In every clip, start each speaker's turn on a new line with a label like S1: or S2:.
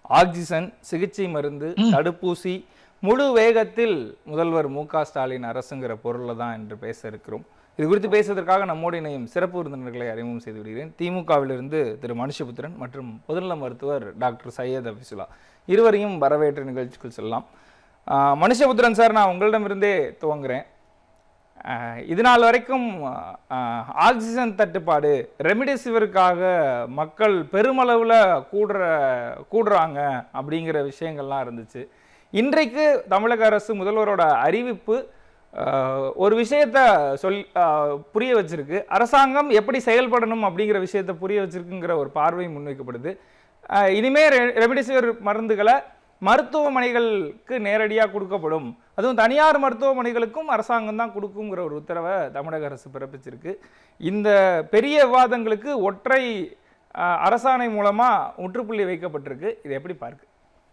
S1: Oxygen சிகிச்சை மருந்து தடுப்பூசி முழு வேகத்தில் முதல்வர் மு க ஸ்டாலின் அரசுங்கிற பொருள்ல தான் என்று பேச இருக்கிறோம் இது குறித்து பேசுவதற்காக நம்மோடு இணையும் சிறப்பு விருந்தினர்களை அறிமுகம் செய்து விடுகிறேன் திமுகவிலிருந்து திரு மனுஷபுத்திரன் மற்றும் பொதுநல மருத்துவர் டாக்டர் சையத் அபிசுல்லா இருவரையும் வரவேற்று நிகழ்ச்சிக்குள் செல்லலாம் ஆஹ் மனுஷபுத்திரன் சார் நான் உங்களிடமிருந்தே துவங்குறேன் ஆஹ் இது நாள் வரைக்கும் ஆஹ் ஆக்சிஜன் தட்டுப்பாடு ரெமிடெசிவிருக்காக மக்கள் பெருமளவில் கூடுற கூடுறாங்க அப்படிங்கிற விஷயங்கள்லாம் இருந்துச்சு இன்றைக்கு தமிழக அரசு முதல்வரோட அறிவிப்பு ஆஹ் ஒரு விஷயத்த சொல் ஆஹ் புரிய வச்சிருக்கு அரசாங்கம் எப்படி செயல்படணும் அப்படிங்கிற விஷயத்த புரிய வச்சிருக்குங்கிற ஒரு பார்வை முன்வைக்கப்படுது ஆஹ் இனிமே ரெ- ரெம்டெசிவிர் மருந்துகளை மருத்துவமனைகளுக்கு நேரடியாக கொடுக்கப்படும் அதுவும் தனியார் மருத்துவமனைகளுக்கும் அரசாங்கம் தான் கொடுக்குங்கிற ஒரு உத்தரவை தமிழக அரசு பிறப்பிச்சிருக்கு இந்த பெரிய விவாதங்களுக்கு ஒற்றை ஆஹ், அரசாணை மூலமா முற்றுப்புள்ளி வைக்கப்பட்டிருக்கு இது எப்படி பார்க்கு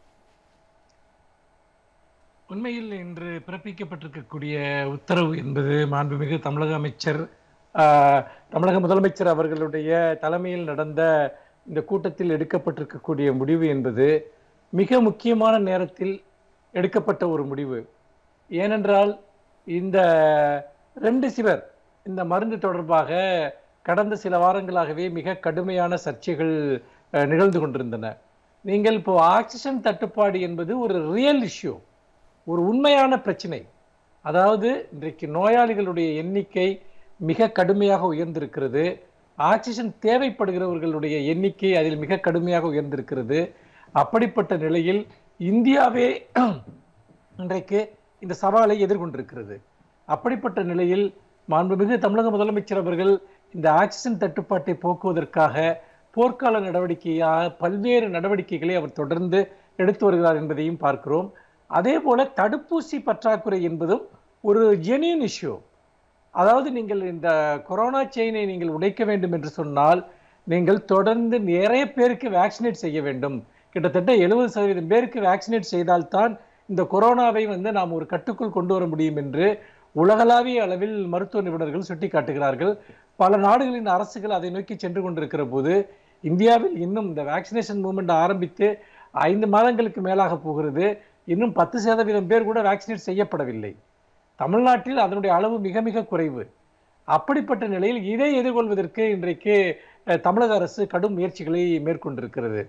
S2: உண்மையில் இன்று பிறப்பிக்கப்பட்டிருக்கக்கூடிய உத்தரவு என்பது மாண்புமிகு தமிழக அமைச்சர் ஆஹ், தமிழக முதலமைச்சர் அவர்களுடைய தலைமையில் நடந்த இந்த கூட்டத்தில் எடுக்கப்பட்டிருக்கக்கூடிய முடிவு என்பது மிக முக்கியமான நேரத்தில் எடுக்கப்பட்ட ஒரு முடிவு ஏனென்றால் இந்த ரெம்டெசிவிர் இந்த மருந்து தொடர்பாக கடந்த சில வாரங்களாகவே மிக கடுமையான சர்ச்சைகள் அஹ், நிகழ்ந்து கொண்டிருந்தன நீங்கள் இப்போ ஆக்சிஜன் தட்டுப்பாடு என்பது ஒரு ரியல் இஷ்யூ ஒரு உண்மையான பிரச்சனை அதாவது இன்றைக்கு நோயாளிகளுடைய எண்ணிக்கை மிக கடுமையாக உயர்ந்திருக்கிறது ஆக்சிஜன் தேவைப்படுகிறவர்களுடைய எண்ணிக்கை அதில் மிக கடுமையாக உயர்ந்திருக்கிறது அப்படிப்பட்ட நிலையில் இந்தியாவே இன்றைக்கு இந்த சவாலை எதிர்கொண்டிருக்கிறது அப்படிப்பட்ட நிலையில் மாண்புமிகு தமிழக முதலமைச்சர் அவர்கள் இந்த ஆக்சிஜன் தட்டுப்பாட்டை போக்குவதற்காக போர்க்கால நடவடிக்கையாக பல்வேறு நடவடிக்கைகளை அவர் தொடர்ந்து எடுத்து வருகிறார் என்பதையும் பார்க்கிறோம் அதே போல தடுப்பூசி பற்றாக்குறை என்பதும் ஒரு ஜெனியூன் இஷ்யூ அதாவது நீங்கள் இந்த கொரோனா செயினை நீங்கள் உடைக்க வேண்டும் என்று சொன்னால் நீங்கள் தொடர்ந்து நிறைய பேருக்கு வேக்சினேட் செய்ய வேண்டும் கிட்டத்தட்ட எழுபது சதவீதம் பேருக்கு வேக்சினேட் செய்தால்தான் இந்த கொரோனாவை வந்து நாம் ஒரு கட்டுக்குள் கொண்டு வர முடியும் என்று உலகளாவிய அளவில் மருத்துவ நிபுணர்கள் சுட்டிக்காட்டுகிறார்கள் பல நாடுகளின் அரசுகள் அதை நோக்கி சென்று கொண்டிருக்கிற போது இந்தியாவில் இன்னும் இந்த வேக்சினேஷன் மூவ்மெண்ட் ஆரம்பித்து ஐந்து மாதங்களுக்கு மேலாக போகிறது இன்னும் பத்து சதவீதம் பேர் கூட வேக்சினேட் செய்யப்படவில்லை தமிழ்நாட்டில் அதனுடைய அளவு மிக மிக குறைவு அப்படிப்பட்ட நிலையில் இதை எதிர்கொள்வதற்கு இன்றைக்கு அஹ், தமிழக அரசு கடும் முயற்சிகளை மேற்கொண்டிருக்கிறது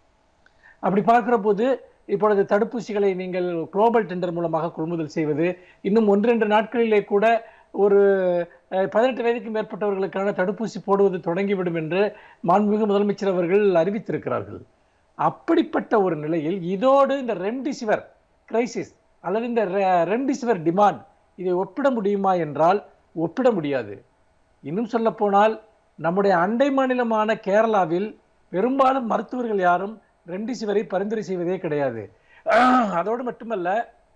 S2: அப்படி பார்க்கிற போது இப்பொழுது தடுப்பூசிகளை நீங்கள் குளோபல் டெண்டர் மூலமாக கொள்முதல் செய்வது இன்னும் ஒன்றிரண்டு நாட்களிலே கூட ஒரு அஹ், பதினெட்டு வயதுக்கு மேற்பட்டவர்களுக்கான தடுப்பூசி போடுவது தொடங்கிவிடும் என்று மாண்புமிகு முதலமைச்சர் அவர்கள் அறிவித்திருக்கிறார்கள் அப்படிப்பட்ட ஒரு நிலையில் இதோடு இந்த ரெம்டிசிவர் கிரைசிஸ் அல்லது இந்த ரெம்டிசிவர் டிமாண்ட் இதை ஒப்பிட முடியுமா என்றால் ஒப்பிட முடியாது இன்னும் சொல்ல போனால் நம்முடைய அண்டை மாநிலமான கேரளாவில் பெரும்பாலும் மருத்துவர்கள் யாரும் ரெம்டிசிவரை பரிந்துரை செய்வதே கிடையாது அதோடு மட்டுமல்ல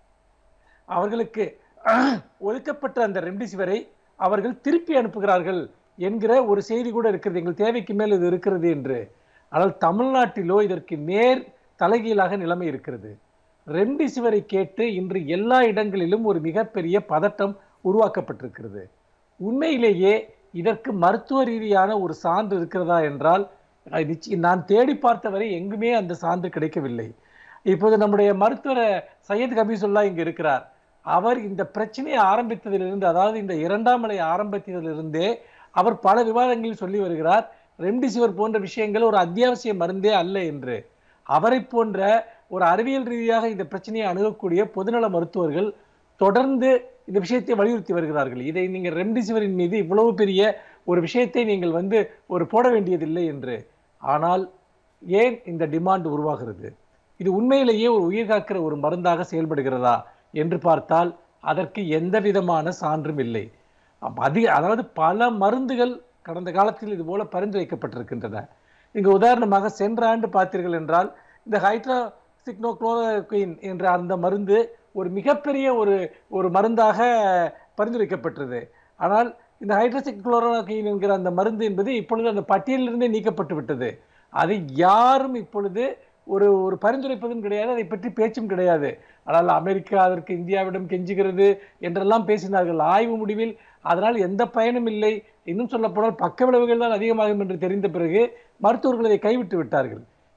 S2: அவர்களுக்கு ஒதுக்கப்பட்ட அந்த ரெம்டிசிவரை அவர்கள் திருப்பி அனுப்புகிறார்கள் என்கிற ஒரு செய்தி கூட இருக்கிறது எங்கள் தேவைக்கு மேல் இது இருக்கிறது என்று ஆனால் தமிழ்நாட்டிலோ இதற்கு நேர் தலைகீழாக நிலைமை இருக்கிறது ரெம்டிசிவரை கேட்டு இன்று எல்லா இடங்களிலும் ஒரு மிகப்பெரிய பதட்டம் உருவாக்கப்பட்டிருக்கிறது உண்மையிலேயே இதற்கு மருத்துவ ரீதியான ஒரு சான்று இருக்கிறதா என்றால் அது நிச்சய- நான் தேடி பார்த்தவரை எங்குமே அந்த சான்று கிடைக்கவில்லை இப்போது நம்முடைய மருத்துவர் சையத் கபீசுல்லா இங்கு இருக்கிறார் அவர் இந்த பிரச்சனையை ஆரம்பித்ததிலிருந்து அதாவது இந்த இரண்டாம் அலை ஆரம்பித்ததிலிருந்தே அவர் பல விவாதங்களில் சொல்லி வருகிறார் ரெம்டிசிவர் போன்ற விஷயங்கள் ஒரு அத்தியாவசிய மருந்தே அல்ல என்று அவரை போன்ற ஒரு அறிவியல் ரீதியாக இந்த பிரச்சனையை அணுகக்கூடிய பொதுநல மருத்துவர்கள் தொடர்ந்து இந்த விஷயத்தை வலியுறுத்தி வருகிறார்கள் இதை நீங்கள் ரெம்டிசிவரின் மீது இவ்வளவு பெரிய ஒரு விஷயத்தை நீங்கள் வந்து ஒரு போட வேண்டியதில்லை என்று ஆனால் ஏன் இந்த டிமாண்ட் உருவாகிறது இது உண்மையிலேயே ஒரு உயிர் காக்கிற ஒரு மருந்தாக செயல்படுகிறதா என்று பார்த்தால் அதற்கு எந்த விதமான சான்றும் இல்லை அப்ப அதிக அதாவது பல மருந்துகள் கடந்த காலத்தில் இது போல பரிந்துரைக்கப்பட்டிருக்கின்றன இங்கு உதாரணமாக சென்ற ஆண்டு பார்த்தீர்கள் என்றால் இந்த ஹைட்ரா சிக்னோக்ளோரோகுயின் என்ற அந்த மருந்து ஒரு மிகப்பெரிய ஒரு ஒரு மருந்தாக பரிந்துரைக்கப்பட்டது ஆனால் இந்த ஹைட்ரோசிக்ளோரோகுயின் என்கிற அந்த மருந்து என்பது இப்பொழுது அந்த பட்டியலிலிருந்தே நீக்கப்பட்டு விட்டது அதை யாரும் இப்பொழுது ஒரு ஒரு பரிந்துரைப்பதும் கிடையாது அதை பற்றி பேச்சும் கிடையாது ஆனால் அமெரிக்கா அதற்கு இந்தியாவிடம் கெஞ்சுகிறது என்றெல்லாம் பேசினார்கள் ஆய்வு முடிவில் அதனால் எந்த பயனும் இல்லை இன்னும் சொல்லப்போனால் பக்க விளைவுகள் தான் அதிகமாகும் என்று தெரிந்த பிறகு மருத்துவர்கள் இதை கைவிட்டு விட்டார்கள்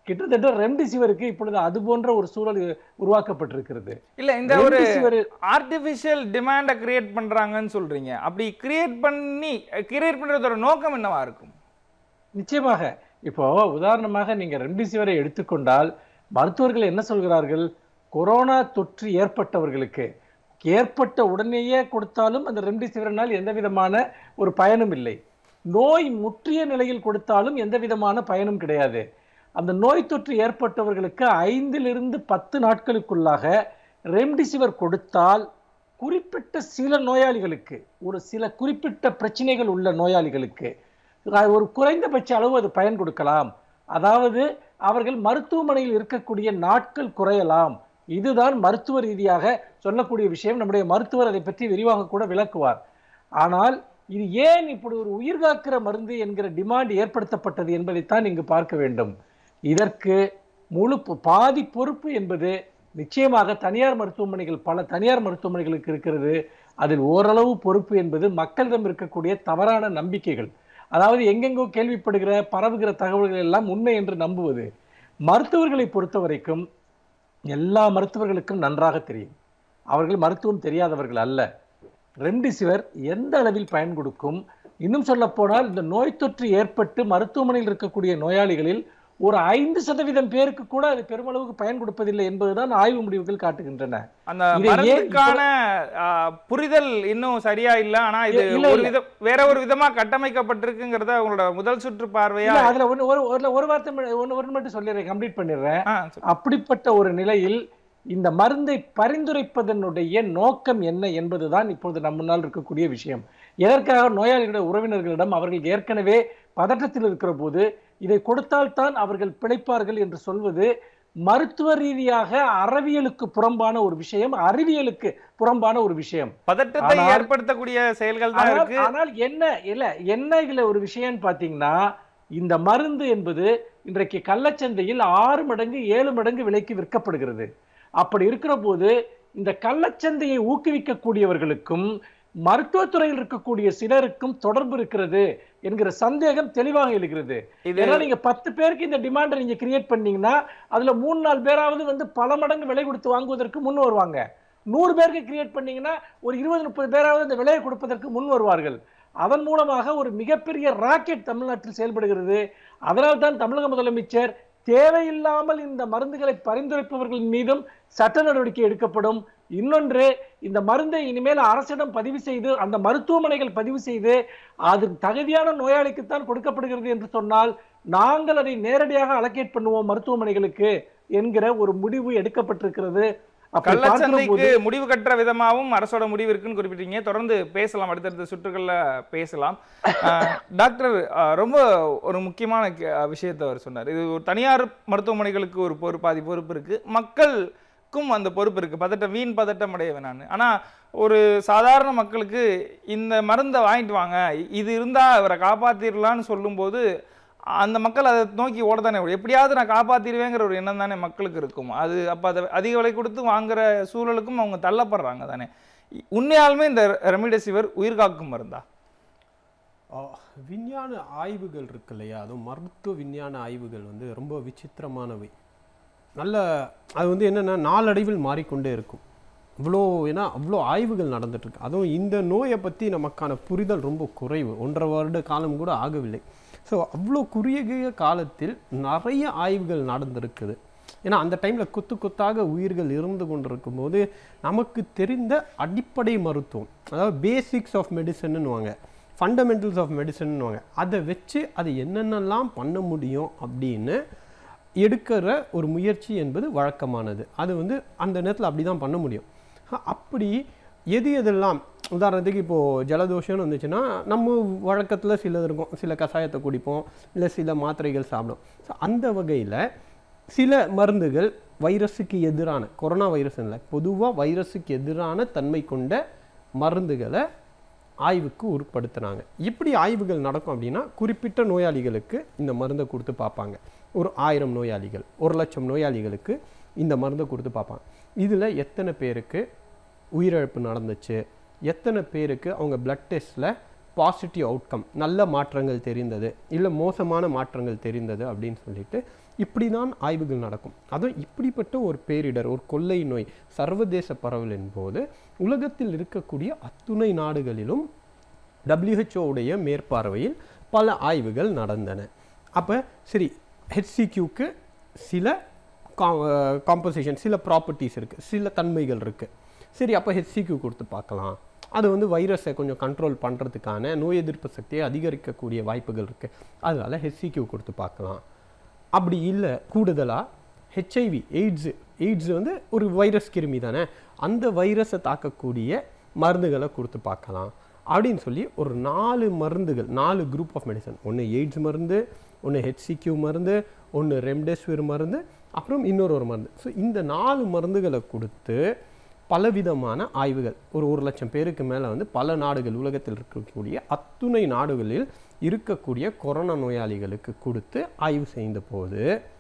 S2: கிட்டத்தட்ட ரெம்டிசிவருக்கு இப்பொழுது அது போன்ற ஒரு சூழல் உருவாக்கப்பட்டிருக்கிறது
S1: இல்ல இந்த ஒரு
S2: ரெம்டிசிவர்
S1: ஆர்டிஃபிஷியல் டிமாண்டை கிரியேட் பண்றாங்கன்னு சொல்றீங்க அப்படி கிரியேட் பண்ணி கிரியேட் பண்றதோட நோக்கம் என்னவா இருக்கும்
S2: நிச்சயமாக இப்போ உதாரணமாக நீங்க ரெம்டிசிவரை எடுத்துக்கொண்டால் மருத்துவர்கள் என்ன சொல்கிறார்கள் கொரோனா தொற்று ஏற்பட்டவர்களுக்கு ஏற்பட்ட உடனேயே கொடுத்தாலும் அந்த ரெம்டிசிவரனால் எந்த விதமான ஒரு பயனும் இல்லை நோய் முற்றிய நிலையில் கொடுத்தாலும் எந்த விதமான பயனும் கிடையாது அந்த நோய் தொற்று ஏற்பட்டவர்களுக்கு ஐந்திலிருந்து பத்து நாட்களுக்குள்ளாக ரெம்டிசிவர் கொடுத்தால் குறிப்பிட்ட சில நோயாளிகளுக்கு ஒரு சில குறிப்பிட்ட பிரச்சனைகள் உள்ள நோயாளிகளுக்கு அது ஒரு குறைந்தபட்ச அளவு அது பயன் கொடுக்கலாம் அதாவது அவர்கள் மருத்துவமனையில் இருக்கக்கூடிய நாட்கள் குறையலாம் இதுதான் மருத்துவ ரீதியாக சொல்லக்கூடிய விஷயம் நம்முடைய மருத்துவர் அதை பற்றி விரிவாக கூட விளக்குவார் ஆனால் இது ஏன் இப்படி ஒரு உயிர்காக்கிற மருந்து என்கிற டிமாண்ட் ஏற்படுத்தப்பட்டது என்பதைத்தான் இங்கு பார்க்க வேண்டும் இதற்கு முழு பொ- பாதி பொறுப்பு என்பது நிச்சயமாக தனியார் மருத்துவமனைகள் பல தனியார் மருத்துவமனைகளுக்கு இருக்கிறது அதில் ஓரளவு பொறுப்பு என்பது மக்களிடம் இருக்கக்கூடிய தவறான நம்பிக்கைகள் அதாவது எங்கெங்கோ கேள்விப்படுகிற பரவுகிற தகவல்கள் எல்லாம் உண்மை என்று நம்புவது மருத்துவர்களை பொறுத்த வரைக்கும் எல்லா மருத்துவர்களுக்கும் நன்றாக தெரியும் அவர்கள் மருத்துவம் தெரியாதவர்கள் அல்ல ரெம்டிசிவர் எந்த அளவில் பயன் கொடுக்கும் இன்னும் சொல்ல போனால் இந்த நோய் தொற்று ஏற்பட்டு மருத்துவமனையில் இருக்கக்கூடிய நோயாளிகளில் ஒரு ஐந்து சதவீதம் பேருக்கு கூட அது பெருமளவுக்கு பயன் கொடுப்பதில்லை என்பதுதான் ஆய்வு முடிவுகள் காட்டுகின்றன
S1: அந்த
S2: இதை ஏன்
S1: மருந்துக்கான ஆ, புரிதல் இன்னும் சரியா இல்ல ஆனா இது
S2: இல்ல, இல்ல.
S1: ஒரு விதம் வேற ஒரு விதமா கட்டமைக்கப்பட்டிருக்குங்கிறத உங்களோட முதல் சுற்று பார்வையா
S2: இல்ல, அதுல ஒண்ணு ஒரு ஒரு ஒரு வார்த்தை ம- ஒண்ணு ஒண்ணு மட்டும் சொல்லிடுறேன் கம்ப்ளீட் பண்ணிடுறேன்
S1: ஆ, சரி.
S2: அப்படிப்பட்ட ஒரு நிலையில் இந்த மருந்தை பரிந்துரைப்பதனுடைய நோக்கம் என்ன என்பதுதான் இப்பொழுது நம்ம முன்னால் இருக்கக்கூடிய விஷயம் எதற்காக நோயாளிகளுடைய உறவினர்களிடம் அவர்கள் ஏற்கனவே பதற்றத்தில் இருக்கிற போது இதை கொடுத்தால்தான் அவர்கள் பிழைப்பார்கள் என்று சொல்வது மருத்துவ ரீதியாக அறவியலுக்கு புறம்பான ஒரு விஷயம் அறிவியலுக்கு புறம்பான ஒரு விஷயம்
S1: பதட்டத்தை
S2: ஆனால்-
S1: ஏற்படுத்தக்கூடிய செயல்கள் தான்
S2: ஆனால்
S1: இருக்கு
S2: ஆனால் என்ன இல்ல என்ன இதுல ஒரு விஷயம்னு பாத்தீங்கன்னா இந்த மருந்து என்பது இன்றைக்கு கள்ளச்சந்தையில் ஆறு மடங்கு ஏழு மடங்கு விலைக்கு விற்கப்படுகிறது அப்படி இருக்கிற போது இந்த கள்ளச்சந்தையை ஊக்குவிக்கக்கூடியவர்களுக்கும் மருத்துவத்துறையில் இருக்கக்கூடிய சிலருக்கும் தொடர்பு இருக்கிறது என்கிற சந்தேகம் தெளிவாக எழுகிறது
S1: இது
S2: ஏன்னா நீங்க பத்து பேருக்கு இந்த டிமாண்டை நீங்க கிரியேட் பண்ணீங்கன்னா அதுல மூணு நாலு பேராவது வந்து பல மடங்கு விலை கொடுத்து வாங்குவதற்கு முன் வருவாங்க நூறு பேருக்கு கிரியேட் பண்ணீங்கன்னா ஒரு இருபது முப்பது பேராவது இந்த விலையை கொடுப்பதற்கு முன் வருவார்கள் அதன் மூலமாக ஒரு மிகப்பெரிய ராக்கெட் தமிழ்நாட்டில் செயல்படுகிறது அதனால் தான் தமிழக முதலமைச்சர் தேவையில்லாமல் இந்த மருந்துகளை பரிந்துரைப்பவர்களின் மீதும் சட்ட நடவடிக்கை எடுக்கப்படும் இன்னொன்று இந்த மருந்தை இனிமேல் அரசிடம் பதிவு செய்து அந்த மருத்துவமனைகள் பதிவு செய்து அது தகுதியான நோயாளிக்குத்தான் கொடுக்கப்படுகிறது என்று சொன்னால் நாங்கள் அதை நேரடியாக அலோகேட் பண்ணுவோம் மருத்துவமனைகளுக்கு என்கிற ஒரு முடிவு எடுக்கப்பட்டிருக்கிறது அப்படி பார்க்கிற போது
S1: கள்ளச்சந்தைக்கு முடிவு கட்டுற விதமாவும் அரசோட முடிவு இருக்குன்னு குறிப்பிட்டீங்க தொடர்ந்து பேசலாம் அடுத்தடுத்த சுற்றுகள்ல பேசலாம் அஹ், டாக்டர் அஹ், ரொம்ப ஒரு முக்கியமான கே- அஹ், விஷயத்தை அவர் சொன்னார் இது ஒரு தனியார் மருத்துவமனைகளுக்கு ஒரு பொறுப்பு பாதி பொறுப்பு இருக்கு மக்களுக்கும் அந்த பொறுப்பு இருக்கு பதட்டம் வீண் பதட்டம் அடைய வேணான்னு ஆனா ஒரு சாதாரண மக்களுக்கு இந்த மருந்தை வாங்கிட்டு வாங்க இது இருந்தா அவரை காப்பாத்திரலாம்னு சொல்லும்போது அந்த மக்கள் அதை நோக்கி ஓடத்தானே ஓடும். எப்படியாவது நான் காப்பாத்திடுவேங்கிற ஒரு எண்ணம் தானே மக்களுக்கு இருக்கும் அது அப்போ அதை அதிக விலை கொடுத்து வாங்குற சூழலுக்கும் அவங்க தள்ளப்படுறாங்க தானே இ- உண்மையாலுமே இந்த ரெமிடெசிவர் உயிர் காக்கும் மருந்தா
S3: ஆ, விஞ்ஞான ஆய்வுகள் இருக்கு இல்லையா அதுவும் மருத்துவ விஞ்ஞான ஆய்வுகள் வந்து ரொம்ப விசித்திரமானவை நல்ல அது வந்து என்னென்னா நாளடைவில் மாறிக்கொண்டே இருக்கும் இவ்வளோ ஏன்னா அவ்வளோ ஆய்வுகள் நடந்துட்டு இருக்கு அதுவும் இந்த நோயை பற்றி நமக்கான புரிதல் ரொம்ப குறைவு ஒன்றரை வருட காலம் கூட ஆகவில்லை ஸோ அவ்வளோ குறுகிய காலத்தில் நிறைய ஆய்வுகள் நடந்திருக்குது ஏன்னா அந்த டைமில் கொத்து கொத்தாக உயிர்கள் இருந்து கொண்டிருக்கும் போது நமக்கு தெரிந்த அடிப்படை மருத்துவம் அதாவது பேசிக்ஸ் ஆஃப் மெடிசன்னுவாங்க ஃபண்டமெண்டல்ஸ் ஆஃப் மெடிசன்னுவாங்க அதை வச்சு அது என்னென்னலாம் பண்ண முடியும் அப்படின்னு எடுக்கிற ஒரு முயற்சி என்பது வழக்கமானது அது வந்து அந்த நேரத்தில் அப்படி தான் பண்ண முடியும் அ- அப்படி எது எதெல்லாம் உதாரணத்துக்கு இப்போது ஜலதோஷம்னு வந்துச்சுன்னா நம்ம வழக்கத்தில் சிலது இருக்கும் சில கஷாயத்தை குடிப்போம் இல்லை சில மாத்திரைகள் சாப்பிடும் ஸோ அந்த வகையில் சில மருந்துகள் வைரஸுக்கு எதிரான கொரோனா வைரஸ் இல்லை பொதுவாக வைரஸுக்கு எதிரான தன்மை கொண்ட மருந்துகளை ஆய்வுக்கு உட்படுத்துனாங்க எப்படி ஆய்வுகள் நடக்கும் அப்படின்னா குறிப்பிட்ட நோயாளிகளுக்கு இந்த மருந்தை கொடுத்து பார்ப்பாங்க ஒரு ஆயிரம் நோயாளிகள் ஒரு லட்சம் நோயாளிகளுக்கு இந்த மருந்தை கொடுத்து பார்ப்பாங்க இதில் எத்தனை பேருக்கு உயிரிழப்பு நடந்துச்சு எத்தனை பேருக்கு அவங்க பிளட் டெஸ்ட்டில் பாசிட்டிவ் அவுட்கம் நல்ல மாற்றங்கள் தெரிந்தது இல்லை மோசமான மாற்றங்கள் தெரிந்தது அப்படின்னு சொல்லிட்டு இப்படி தான் ஆய்வுகள் நடக்கும் அதுவும் இப்படிப்பட்ட ஒரு பேரிடர் ஒரு கொள்ளை நோய் சர்வதேச பரவலின் போது உலகத்தில் இருக்கக்கூடிய அத்துணை நாடுகளிலும் WHO உடைய மேற்பார்வையில் பல ஆய்வுகள் நடந்தன அப்போ சரி ஹெச்சிக்யூக்கு சில காம்போசிஷன் சில ப்ராப்பர்ட்டிஸ் இருக்குது சில தன்மைகள் இருக்குது சரி அப்போ ஹெச்சிக்யூ கொடுத்து பார்க்கலாம் அது வந்து வைரஸை கொஞ்சம் கண்ட்ரோல் பண்ணுறதுக்கான நோய் எதிர்ப்பு சக்தியை அதிகரிக்கக்கூடிய வாய்ப்புகள் இருக்குது அதனால ஹெச்சிக்யூ கொடுத்து பார்க்கலாம் அப்படி இல்லை கூடுதலாக ஹெச்ஐவி எய்ட்ஸு எய்ட்ஸ் வந்து ஒரு வைரஸ் கிருமி தானே அந்த வைரஸை தாக்கக்கூடிய மருந்துகளை கொடுத்து பார்க்கலாம் அப்படின்னு சொல்லி ஒரு நாலு மருந்துகள் நாலு குரூப் ஆஃப் மெடிசன் ஒன்று எய்ட்ஸ் மருந்து ஒன்று ஹெச்சிக்யூ மருந்து ஒன்று ரெம்டெசிவிர் மருந்து அப்புறம் இன்னொரு ஒரு மருந்து ஸோ இந்த நாலு மருந்துகளை கொடுத்து பலவிதமான ஆய்வுகள் ஒரு ஒரு லட்சம் பேருக்கு மேலே வந்து பல நாடுகள் உலகத்தில் இருக்கக்கூடிய அத்துணை நாடுகளில் இருக்கக்கூடிய கொரோனா நோயாளிகளுக்கு கொடுத்து ஆய்வு செய்த போது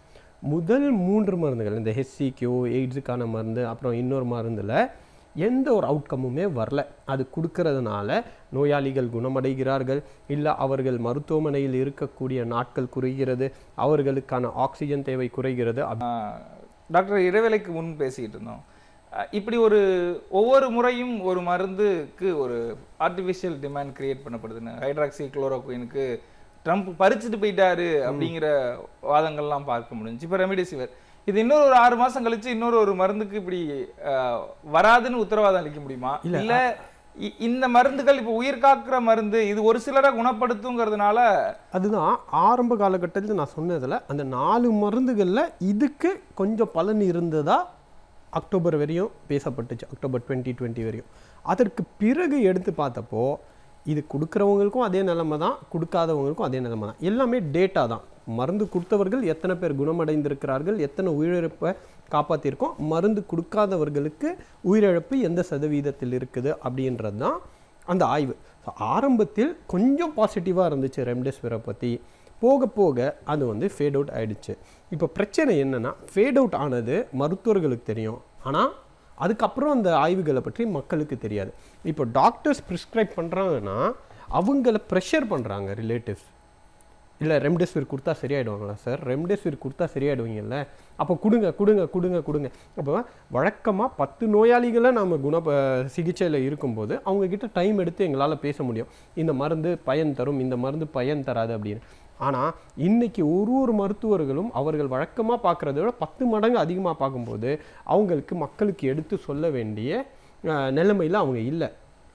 S3: முதல் மூன்று மருந்துகள் இந்த ஹெச்சிக்யூ எய்ட்ஸுக்கான மருந்து அப்புறம் இன்னொரு மருந்தில் எந்த ஒரு அவுட்கமுமே வரல அது கொடுக்கறதுனால நோயாளிகள் குணமடைகிறார்கள் இல்லை அவர்கள் மருத்துவமனையில் இருக்கக்கூடிய நாட்கள் குறைகிறது அவர்களுக்கான ஆக்சிஜன் தேவை குறைகிறது அப்-
S1: டாக்டர் இடைவேளைக்கு முன் பேசிக்கிட்டு இருந்தோம் அஹ் இப்படி ஒரு ஒவ்வொரு முறையும் ஒரு மருந்துக்கு ஒரு ஆர்டிஃபிஷியல் டிமாண்ட் கிரியேட் பண்ணப்படுதுன்னு ஹைட்ராக்சி குளோரோகுயினுக்கு ட்ரம்ப் பறிச்சுட்டு போயிட்டாரு அப்படிங்கிற வாதங்கள்லாம் பார்க்க முடிஞ்சுச்சு இப்போ ரெமிடிசிவர் இது இன்னொரு ஒரு ஆறு மாசம் கழிச்சு இன்னொரு ஒரு மருந்துக்கு இப்படி அஹ், வராதுன்னு உத்தரவாதம் அளிக்க முடியுமா
S3: இல்ல,
S1: இல்ல இ- இந்த மருந்துகள் இப்போ உயிர் காக்கிற மருந்து இது ஒரு சிலரை குணப்படுத்துங்கிறதுனால
S3: அதுதான் ஆரம்ப காலகட்டத்தில் நான் சொன்னதில் அந்த நாலு மருந்துகளில் இதுக்கு கொஞ்சம் பலன் இருந்ததா அக்டோபர் வரையும் பேசப்பட்டுச்சு அக்டோபர் டுவெண்ட்டி டுவெண்ட்டி வரையும் அதற்கு பிறகு எடுத்து பார்த்தப்போ இது கொடுக்குறவங்களுக்கும் அதே நிலைமை தான் கொடுக்காதவங்களுக்கும் அதே நிலைமை தான் எல்லாமே டேட்டா தான் மருந்து கொடுத்தவர்கள் எத்தனை பேர் குணமடைந்திருக்கிறார்கள் எத்தனை உயிரிழப்பை காப்பாற்றிருக்கோம் மருந்து கொடுக்காதவர்களுக்கு உயிரிழப்பு எந்த சதவீதத்தில் இருக்குது அப்படின்றது தான் அந்த ஆய்வு ஸோ ஆரம்பத்தில் கொஞ்சம் பாசிட்டிவாக இருந்துச்சு ரெம்டெசிவிரை பற்றி போக போக அது வந்து ஃபேட் அவுட் ஆயிடுச்சு இப்போ பிரச்சனை என்னன்னா ஃபேட் அவுட் ஆனது மருத்துவர்களுக்கு தெரியும் ஆனால் அதுக்கப்புறம் அந்த ஆய்வுகளை பற்றி மக்களுக்கு தெரியாது இப்போ டாக்டர்ஸ் ப்ரிஸ்கிரைப் பண்ணுறாங்கன்னா அவங்கள ப்ரெஷர் பண்ணுறாங்க ரிலேட்டிவ்ஸ் இல்லை ரெம்டெசிவிர் கொடுத்தா சரியாயிடுவாங்களா சார் ரெம்டெசிவிர் கொடுத்தா சரியாயிடுவீங்கல்ல அப்போ கொடுங்க கொடுங்க கொடுங்க கொடுங்க அப்போ வழக்கமாக பத்து நோயாளிகளை நம்ம குண சிகிச்சையில் இருக்கும்போது அவங்க கிட்ட டைம் எடுத்து எங்களால் பேச முடியும் இந்த மருந்து பயன் தரும் இந்த மருந்து பயன் தராது அப்படின்னு ஆனால் இன்னைக்கு ஒரு ஒரு மருத்துவர்களும் அவர்கள் வழக்கமாக பார்க்குறத விட பத்து மடங்கு அதிகமாக பார்க்கும்போது அவங்களுக்கு மக்களுக்கு எடுத்து சொல்ல வேண்டிய அஹ், நிலைமையில அவங்க இல்லை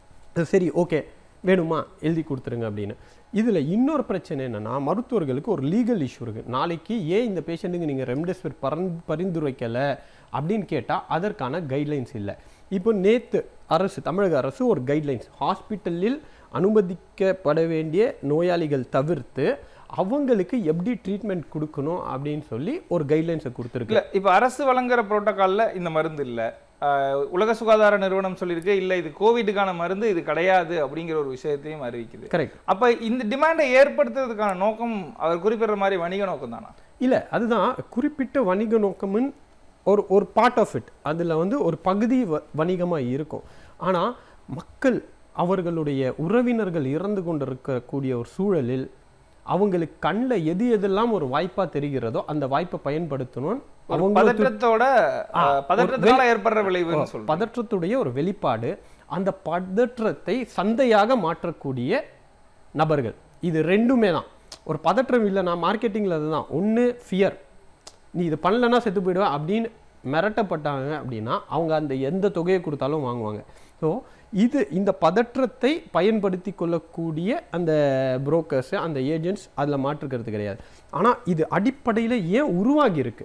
S3: சரி ஓகே வேணுமா எழுதி கொடுத்துருங்க அப்படின்னு இதில் இன்னொரு பிரச்சனை என்னன்னா மருத்துவர்களுக்கு ஒரு லீகல் இஷ்யூ இருக்குது நாளைக்கு ஏன் இந்த பேஷண்ட்டுக்கு நீங்கள் ரெம்டெசிவிர் பரந் பரிந்துரைக்கலை அப்படின்னு கேட்டால் அதற்கான கைட்லைன்ஸ் இல்லை இப்போ நேற்று அரசு தமிழக அரசு ஒரு கைட்லைன்ஸ் ஹாஸ்பிட்டலில் அனுமதிக்கப்பட வேண்டிய நோயாளிகள் தவிர்த்து அவங்களுக்கு எப்படி ட்ரீட்மெண்ட் கொடுக்கணும் அப்படின்னு சொல்லி ஒரு கைட்லைன்ஸை கொடுத்துருக்கு
S1: இல்ல இப்ப அரசு வழங்குற புரோட்டோகால்ல இந்த மருந்து இல்ல ஆஹ் உலக சுகாதார நிறுவனம் சொல்லியிருக்கு இல்ல இது கோவிடுக்கான மருந்து இது கிடையாது அப்படிங்கிற ஒரு விஷயத்தையும் அறிவிக்குது
S3: கரெக்ட்
S1: அப்ப இந்த டிமாண்டை ஏற்படுத்துறதுக்கான நோக்கம் அவர் குறிப்பிடுற மாதிரி வணிக நோக்கம் தானா
S3: இல்லை அதுதான் குறிப்பிட்ட வணிக நோக்கமும் ஒரு ஒரு பார்ட் ஆஃப் இட் அதில் வந்து ஒரு பகுதி வ வணிகமாக இருக்கும் ஆனால் மக்கள் அவர்களுடைய உறவினர்கள் இறந்து கொண்டிருக்கக்கூடிய ஒரு சூழலில் அவங்களுக்கு கண்ணில் எது எதெல்லாம் ஒரு வாய்ப்பாக தெரிகிறதோ அந்த வாய்ப்பை பயன்படுத்தணும்
S1: ஒரு
S3: அவங்க
S1: பதற்றத்தோட
S3: ஆ,
S1: ஆஹ்,
S3: ஒரு
S1: பதற்றத்தினால ஏற்படுற விளைவுன்னு சொல்றேன்
S3: பதற்றத்துடைய ஒரு வெளிப்பாடு அந்த பதற்றத்தை சந்தையாக மாற்றக்கூடிய நபர்கள் இது ரெண்டுமே தான் ஒரு பதற்றம் இல்லை நான் மார்க்கெட்டிங்கில் அதுதான் ஒன்று ஃபியர் நீ இது பண்ணலன்னா செத்து போயிடுவ அப்படின்னு மிரட்டப்பட்டாங்க அப்படின்னா அவங்க அந்த எந்த தொகையை கொடுத்தாலும் வாங்குவாங்க ஸோ இது இந்த பதற்றத்தை பயன்படுத்தி கொள்ளக்கூடிய அந்த புரோக்கர்ஸு அந்த ஏஜென்ட்ஸ் அதில் மாற்றுக்கிறது கிடையாது ஆனால் இது அடிப்படையில் ஏன் உருவாகி இருக்கு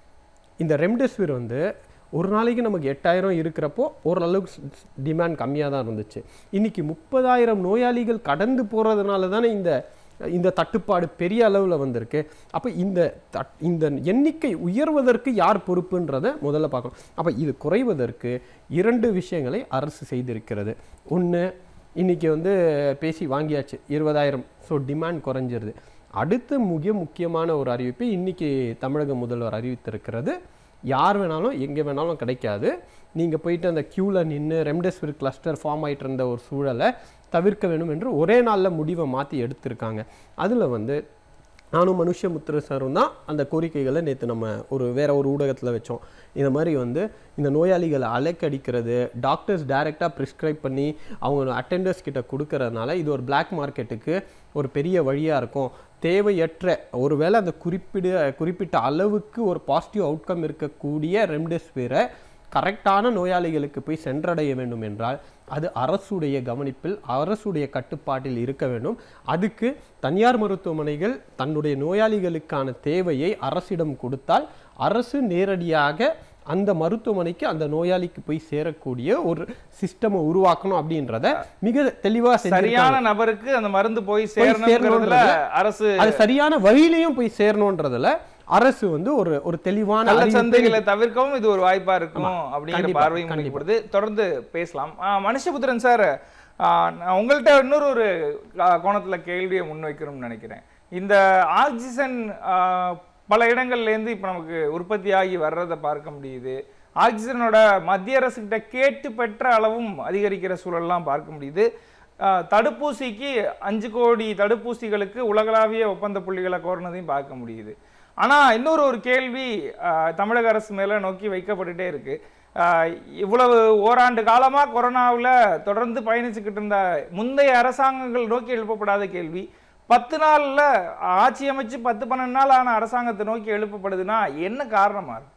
S3: இந்த ரெம்டெசிவிர் வந்து ஒரு நாளைக்கு நமக்கு எட்டாயிரம் இருக்கிறப்போ ஓரளவுக்கு டிமாண்ட் கம்மியாக தான் இருந்துச்சு இன்னைக்கு முப்பதாயிரம் நோயாளிகள் கடந்து போகிறதுனால தானே இந்த இந்த தட்டுப்பாடு பெரிய அளவில் வந்திருக்கு அப்போ இந்த தட் இந்த எண்ணிக்கை உயர்வதற்கு யார் பொறுப்புன்றதை முதல்ல பார்க்கணும் அப்போ இது குறைவதற்கு இரண்டு விஷயங்களை அரசு செய்திருக்கிறது ஒன்று இன்னைக்கு வந்து பேசி வாங்கியாச்சு இருபதாயிரம் ஸோ டிமாண்ட் குறைஞ்சிருது அடுத்து மிக முக்கியமான ஒரு அறிவிப்பு இன்னைக்கு தமிழக முதல்வர் அறிவித்திருக்கிறது யார் வேணாலும் எங்கே வேணாலும் கிடைக்காது நீங்கள் போயிட்டு அந்த க்யூவில் நின்று ரெம்டெசிவிர் கிளஸ்டர் ஃபார்ம் ஆயிட்டு இருந்த ஒரு சூழலை தவிர்க்க வேண்டும் என்று ஒரே நாளில் முடிவை மாற்றி எடுத்திருக்காங்க அதில் வந்து நானும் மனுஷமுத்திர சாரும் தான் அந்த கோரிக்கைகளை நேற்று நம்ம ஒரு வேற ஒரு ஊடகத்தில் வச்சோம் இந்த மாதிரி வந்து இந்த நோயாளிகளை அலைக்கடிக்கிறது டாக்டர்ஸ் டைரெக்டாக ப்ரிஸ்கிரைப் பண்ணி அவங்க அட்டெண்டர்ஸ் கிட்ட கொடுக்கறதுனால இது ஒரு பிளாக் மார்க்கெட்டுக்கு ஒரு பெரிய வழியாக இருக்கும் தேவையற்ற ஒருவேளை அந்த குறிப்பிட குறிப்பிட்ட அளவுக்கு ஒரு பாசிட்டிவ் அவுட்கம் இருக்கக்கூடிய ரெம்டெசிவிரை கரெக்டான நோயாளிகளுக்கு போய் சென்றடைய வேண்டும் என்றால் அது அரசுடைய கவனிப்பில் அரசுடைய கட்டுப்பாட்டில் இருக்க வேண்டும் அதுக்கு தனியார் மருத்துவமனைகள் தன்னுடைய நோயாளிகளுக்கான தேவையை அரசிடம் கொடுத்தால் அரசு நேரடியாக அந்த மருத்துவமனைக்கு அந்த நோயாளிக்கு போய் சேரக்கூடிய ஒரு சிஸ்டமை உருவாக்கணும் அப்படின்றத மிக தெளிவா செஞ்சிருக்காங்க
S1: சரியான நபருக்கு அந்த மருந்து போய்
S3: போய்
S1: சேரணுங்கிறதுல
S3: சேரணுன்றதுல
S1: அரசு
S3: அது சரியான வழியிலையும் போய் சேரணுன்றதுல அரசு வந்து ஒரு ஒரு தெளிவான
S1: நல்ல
S3: அறிவிப்பை
S1: சந்தைகளை தவிர்க்கவும் இது ஒரு வாய்ப்பா இருக்கும் அப்படிங்கிற
S3: கண்டிப்பா,
S1: பார்வையும்
S3: கண்டிப்பா.
S1: முன்வைக்கப்படுது தொடர்ந்து பேசலாம் ஆ, மனுஷபுத்திரன் சார் ஆ, நான் உங்கள்ட்ட இன்னொரு ஒரு ஆ, கோணத்துல கேள்வியை முன்வைக்கணும்னு நினைக்கிறேன் இந்த ஆக்சிஜன் ஆ, பல இடங்கள்ல இருந்து இப்ப நமக்கு உற்பத்தியாகி வர்றதை பார்க்க முடியுது ஆக்சிஜனோட மத்திய அரசுகிட்ட கேட்டு பெற்ற அளவும் அதிகரிக்கிற சூழல்லாம் பார்க்க முடியுது ஆ, தடுப்பூசிக்கு அஞ்சு கோடி தடுப்பூசிகளுக்கு உலகளாவிய ஒப்பந்த புள்ளிகளை கோரினதையும் பார்க்க முடியுது ஆனா இன்னொரு ஒரு கேள்வி ஆ, தமிழக அரசு மேல நோக்கி வைக்கப்பட்டுட்டே இருக்கு ஆ, இவ்வளவு ஓராண்டு காலமா கொரோனாவுல தொடர்ந்து பயணிச்சுக்கிட்டு இருந்த முந்தைய அரசாங்கங்கள் நோக்கி எழுப்பப்படாத கேள்வி பத்து நாள்ல ஆட்சி அமைச்சு பத்து பன்னெண்டு நாள் ஆன அரசாங்கத்தை நோக்கி எழுப்பப்படுதுன்னா என்ன காரணமா இருக்கு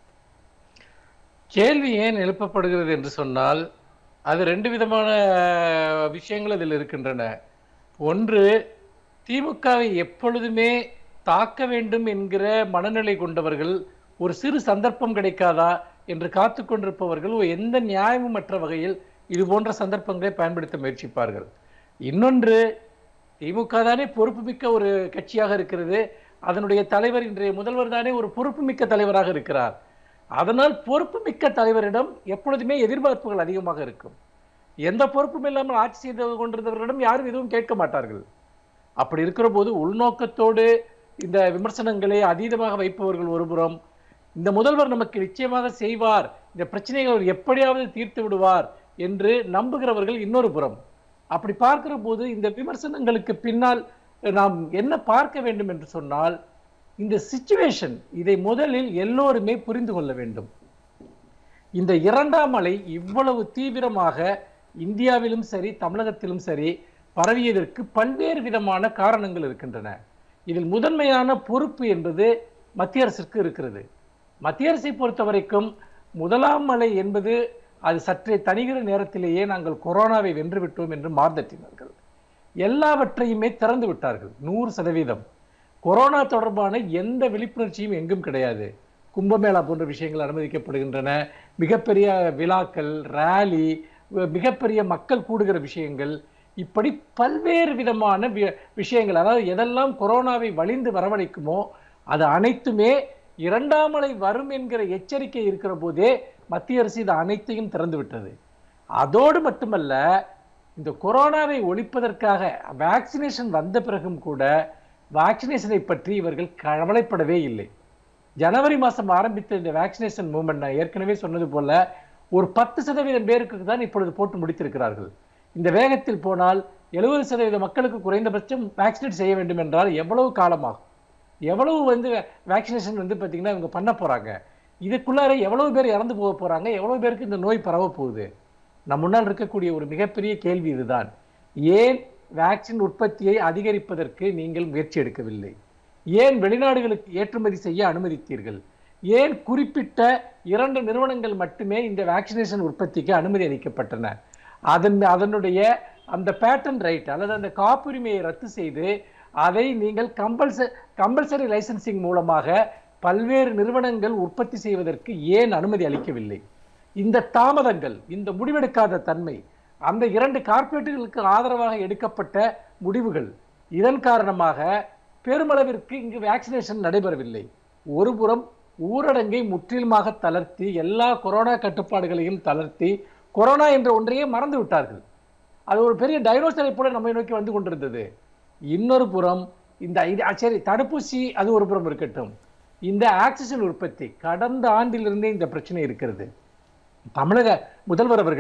S2: கேள்வி ஏன் எழுப்பப்படுகிறது என்று சொன்னால் அது ரெண்டு விதமான விஷயங்கள் அதில் இருக்கின்றன ஒன்று திமுகவை எப்பொழுதுமே தாக்க வேண்டும் என்கிற மனநிலை கொண்டவர்கள் ஒரு சிறு சந்தர்ப்பம் கிடைக்காதா என்று காத்து கொண்டிருப்பவர்கள் எந்த நியாயமுமற்ற வகையில் இது போன்ற சந்தர்ப்பங்களை பயன்படுத்த முயற்சிப்பார்கள் இன்னொன்று திமுக தானே பொறுப்புமிக்க ஒரு கட்சியாக இருக்கிறது அதனுடைய தலைவர் இன்றைய முதல்வர் தானே ஒரு பொறுப்புமிக்க தலைவராக இருக்கிறார் அதனால் பொறுப்புமிக்க தலைவரிடம் எப்பொழுதுமே எதிர்பார்ப்புகள் அதிகமாக இருக்கும் எந்த பொறுப்பும் இல்லாமல் ஆட்சி செய்து கொண்டிருந்தவர்களிடம் யாரும் எதுவும் கேட்க மாட்டார்கள் அப்படி இருக்கிற போது உள்நோக்கத்தோடு இந்த விமர்சனங்களை அதீதமாக வைப்பவர்கள் ஒருபுறம் இந்த முதல்வர் நமக்கு நிச்சயமாக செய்வார் இந்த பிரச்சனைகளை அவர் எப்படியாவது தீர்த்து விடுவார் என்று நம்புகிறவர்கள் இன்னொரு புறம் அப்படி பார்க்கிற போது இந்த விமர்சனங்களுக்கு பின்னால் நாம் என்ன பார்க்க வேண்டும் என்று சொன்னால் இந்த சிச்சுவேஷன் இதை முதலில் எல்லோருமே புரிந்து கொள்ள வேண்டும் இந்த இரண்டாம் அலை இவ்வளவு தீவிரமாக இந்தியாவிலும் சரி தமிழகத்திலும் சரி பரவியதற்கு பல்வேறு விதமான காரணங்கள் இருக்கின்றன இதில் முதன்மையான பொறுப்பு என்பது மத்திய அரசிற்கு இருக்கிறது மத்திய அரசை பொறுத்த வரைக்கும் முதலாம் அலை என்பது அது சற்றே தணிகிற நேரத்திலேயே நாங்கள் கொரோனாவை வென்றுவிட்டோம் என்று மார்தட்டினார்கள் எல்லாவற்றையுமே திறந்து விட்டார்கள் நூறு சதவீதம் கொரோனா தொடர்பான எந்த விழிப்புணர்ச்சியும் எங்கும் கிடையாது கும்பமேளா போன்ற விஷயங்கள் அனுமதிக்கப்படுகின்றன மிகப்பெரிய விழாக்கள் ரேலி மிகப்பெரிய மக்கள் கூடுகிற விஷயங்கள் இப்படி பல்வேறு விதமான வி- விஷயங்கள் அதாவது எதெல்லாம் கொரோனாவை வலிந்து வரவழைக்குமோ அது அனைத்துமே இரண்டாம் அலை வரும் என்கிற எச்சரிக்கை இருக்கிற போதே மத்திய அரசு இது அனைத்தையும் திறந்து விட்டது அதோடு மட்டுமல்ல இந்த கொரோனாவை ஒழிப்பதற்காக வேக்சினேஷன் வந்த பிறகும் கூட வேக்சினேஷனை பற்றி இவர்கள் கவலைப்படவே இல்லை ஜனவரி மாதம் ஆரம்பித்த இந்த வேக்சினேஷன் மூவ்மெண்ட் நான் ஏற்கனவே சொன்னது போல ஒரு பத்து சதவீதம் பேருக்கு தான் இப்பொழுது போட்டு முடித்திருக்கிறார்கள் இந்த வேகத்தில் போனால் எழுபது சதவீத மக்களுக்கு குறைந்தபட்சம் வேக்சினேட் செய்ய வேண்டும் என்றால் எவ்வளவு காலமாகும் எவ்வளவு வந்து வேக்சினேஷன் வந்து பார்த்தீங்கன்னா இவங்க பண்ண போறாங்க இதுக்குள்ளார எவ்வளவு பேர் இறந்து போக போறாங்க எவ்வளவு பேருக்கு இந்த நோய் பரவ போகுது நம் முன்னால் இருக்கக்கூடிய ஒரு மிகப்பெரிய கேள்வி இதுதான் ஏன் வேக்சின் உற்பத்தியை அதிகரிப்பதற்கு நீங்கள் முயற்சி எடுக்கவில்லை ஏன் வெளிநாடுகளுக்கு ஏற்றுமதி செய்ய அனுமதித்தீர்கள் ஏன் குறிப்பிட்ட இரண்டு நிறுவனங்கள் மட்டுமே இந்த வேக்சினேஷன் உற்பத்திக்கு அனுமதி அளிக்கப்பட்டன அதன் அதனுடைய அந்த பேட்டன் ரைட் அல்லது அந்த காப்புரிமையை ரத்து செய்து அதை நீங்கள் கம்பல்ச கம்பல்சரி லைசன்சிங் மூலமாக பல்வேறு நிறுவனங்கள் உற்பத்தி செய்வதற்கு ஏன் அனுமதி அளிக்கவில்லை இந்த தாமதங்கள் இந்த முடிவெடுக்காத தன்மை அந்த இரண்டு கார்ப்பரேட்டுகளுக்கு ஆதரவாக எடுக்கப்பட்ட முடிவுகள் இதன் காரணமாக பெருமளவிற்கு இங்கு வேக்சினேஷன் நடைபெறவில்லை ஒருபுறம் ஊரடங்கை முற்றிலுமாக தளர்த்தி எல்லா கொரோனா கட்டுப்பாடுகளையும் தளர்த்தி கொரோனா என்ற ஒன்றையே மறந்து விட்டார்கள் அது ஒரு பெரிய டைனோசரை போல நம்மை நோக்கி வந்து கொண்டிருந்தது இன்னொரு புறம் இந்த இது அ, சரி தடுப்பூசி அது ஒரு புறம் இருக்கட்டும் இந்த ஆக்சிஜன் உற்பத்தி கடந்த ஆண்டிலிருந்தே இந்த பிரச்சனை இருக்கிறது தமிழக முதல்வர் அவர்களே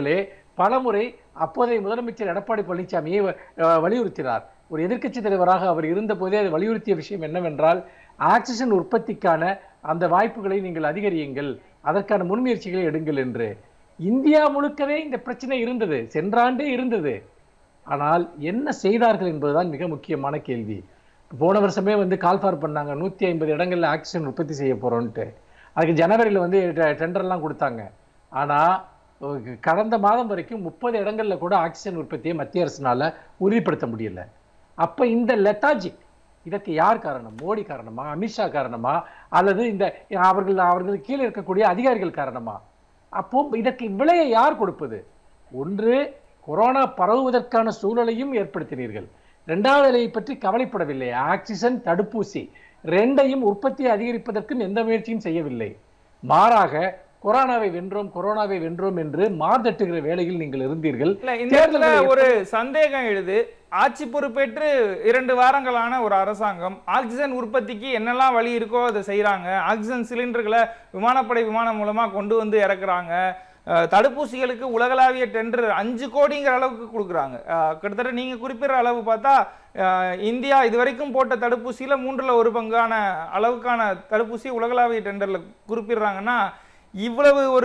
S2: பலமுறை அப்போதைய முதலமைச்சர் எடப்பாடி பழனிசாமியை அஹ், வலியுறுத்தினார் ஒரு எதிர்க்கட்சி தலைவராக அவர் இருந்தபோதே அது வலியுறுத்திய விஷயம் என்னவென்றால் ஆக்சிஜன் உற்பத்திக்கான அந்த வாய்ப்புகளை நீங்கள் அதிகரியுங்கள் அதற்கான முன்முயற்சிகளை எடுங்கள் என்று இந்தியா முழுக்கவே இந்த பிரச்சனை இருந்தது சென்றாண்டே இருந்தது ஆனால் என்ன செய்தார்கள் என்பதுதான் மிக முக்கியமான கேள்வி போன வருஷமே வந்து கால்ஃபார் பண்ணாங்க நூத்தி ஐம்பது இடங்கள்ல ஆக்சிஜன் உற்பத்தி செய்ய போறோம்ட்டு அதுக்கு ஜனவரியில வந்து டெ- டெண்டர்லாம் கொடுத்தாங்க ஆனா அஹ், கடந்த மாதம் வரைக்கும் முப்பது இடங்கள்ல கூட ஆக்சிஜன் உற்பத்தியை மத்திய அரசினால உறுதிப்படுத்த முடியல அப்ப இந்த லெத்தாஜிக் இதற்கு யார் காரணம் மோடி காரணமா அமித்ஷா காரணமா அல்லது இந்த அவர்கள் அவர்கள் கீழே இருக்கக்கூடிய அதிகாரிகள் காரணமா அப்போ இதற்கு விலையை யார் கொடுப்பது ஒன்று கொரோனா பரவுவதற்கான சூழலையும் ஏற்படுத்தினீர்கள் இரண்டாவது நிலையை பற்றி கவலைப்படவில்லை ஆக்சிஜன் தடுப்பூசி ரெண்டையும் உற்பத்தியை அதிகரிப்பதற்கும் எந்த முயற்சியும் செய்யவில்லை மாறாக கொரோனாவை வென்றோம் கொரோனாவை வென்றோம் என்று மார்தட்டுகிற வேளையில் நீங்கள் இருந்தீர்கள்
S1: இல்ல இந்த இடத்துல
S2: தேர்தல்களை
S1: ஒரு சந்தேகம் எழுது ஆட்சி பொறுப்பேற்று இரண்டு வாரங்களான ஒரு அரசாங்கம் ஆக்சிஜன் உற்பத்திக்கு என்னெல்லாம் வழி இருக்கோ அதை செய்றாங்க ஆக்சிஜன் சிலிண்டர்களை விமானப்படை விமானம் மூலமா கொண்டு வந்து இறக்குறாங்க அஹ், தடுப்பூசிகளுக்கு உலகளாவிய டெண்டர் அஞ்சு கோடிங்கிற அளவுக்கு கொடுக்குறாங்க அஹ், கிட்டத்தட்ட நீங்க குறிப்பிடுற அளவு பார்த்தா அஹ், இந்தியா இதுவரைக்கும் போட்ட தடுப்பூசியில மூன்றுல ஒரு பங்கான அளவுக்கான தடுப்பூசி உலகளாவிய டெண்டர்ல குறிப்பிடுறாங்கன்னா இவ்வளவு ஒரு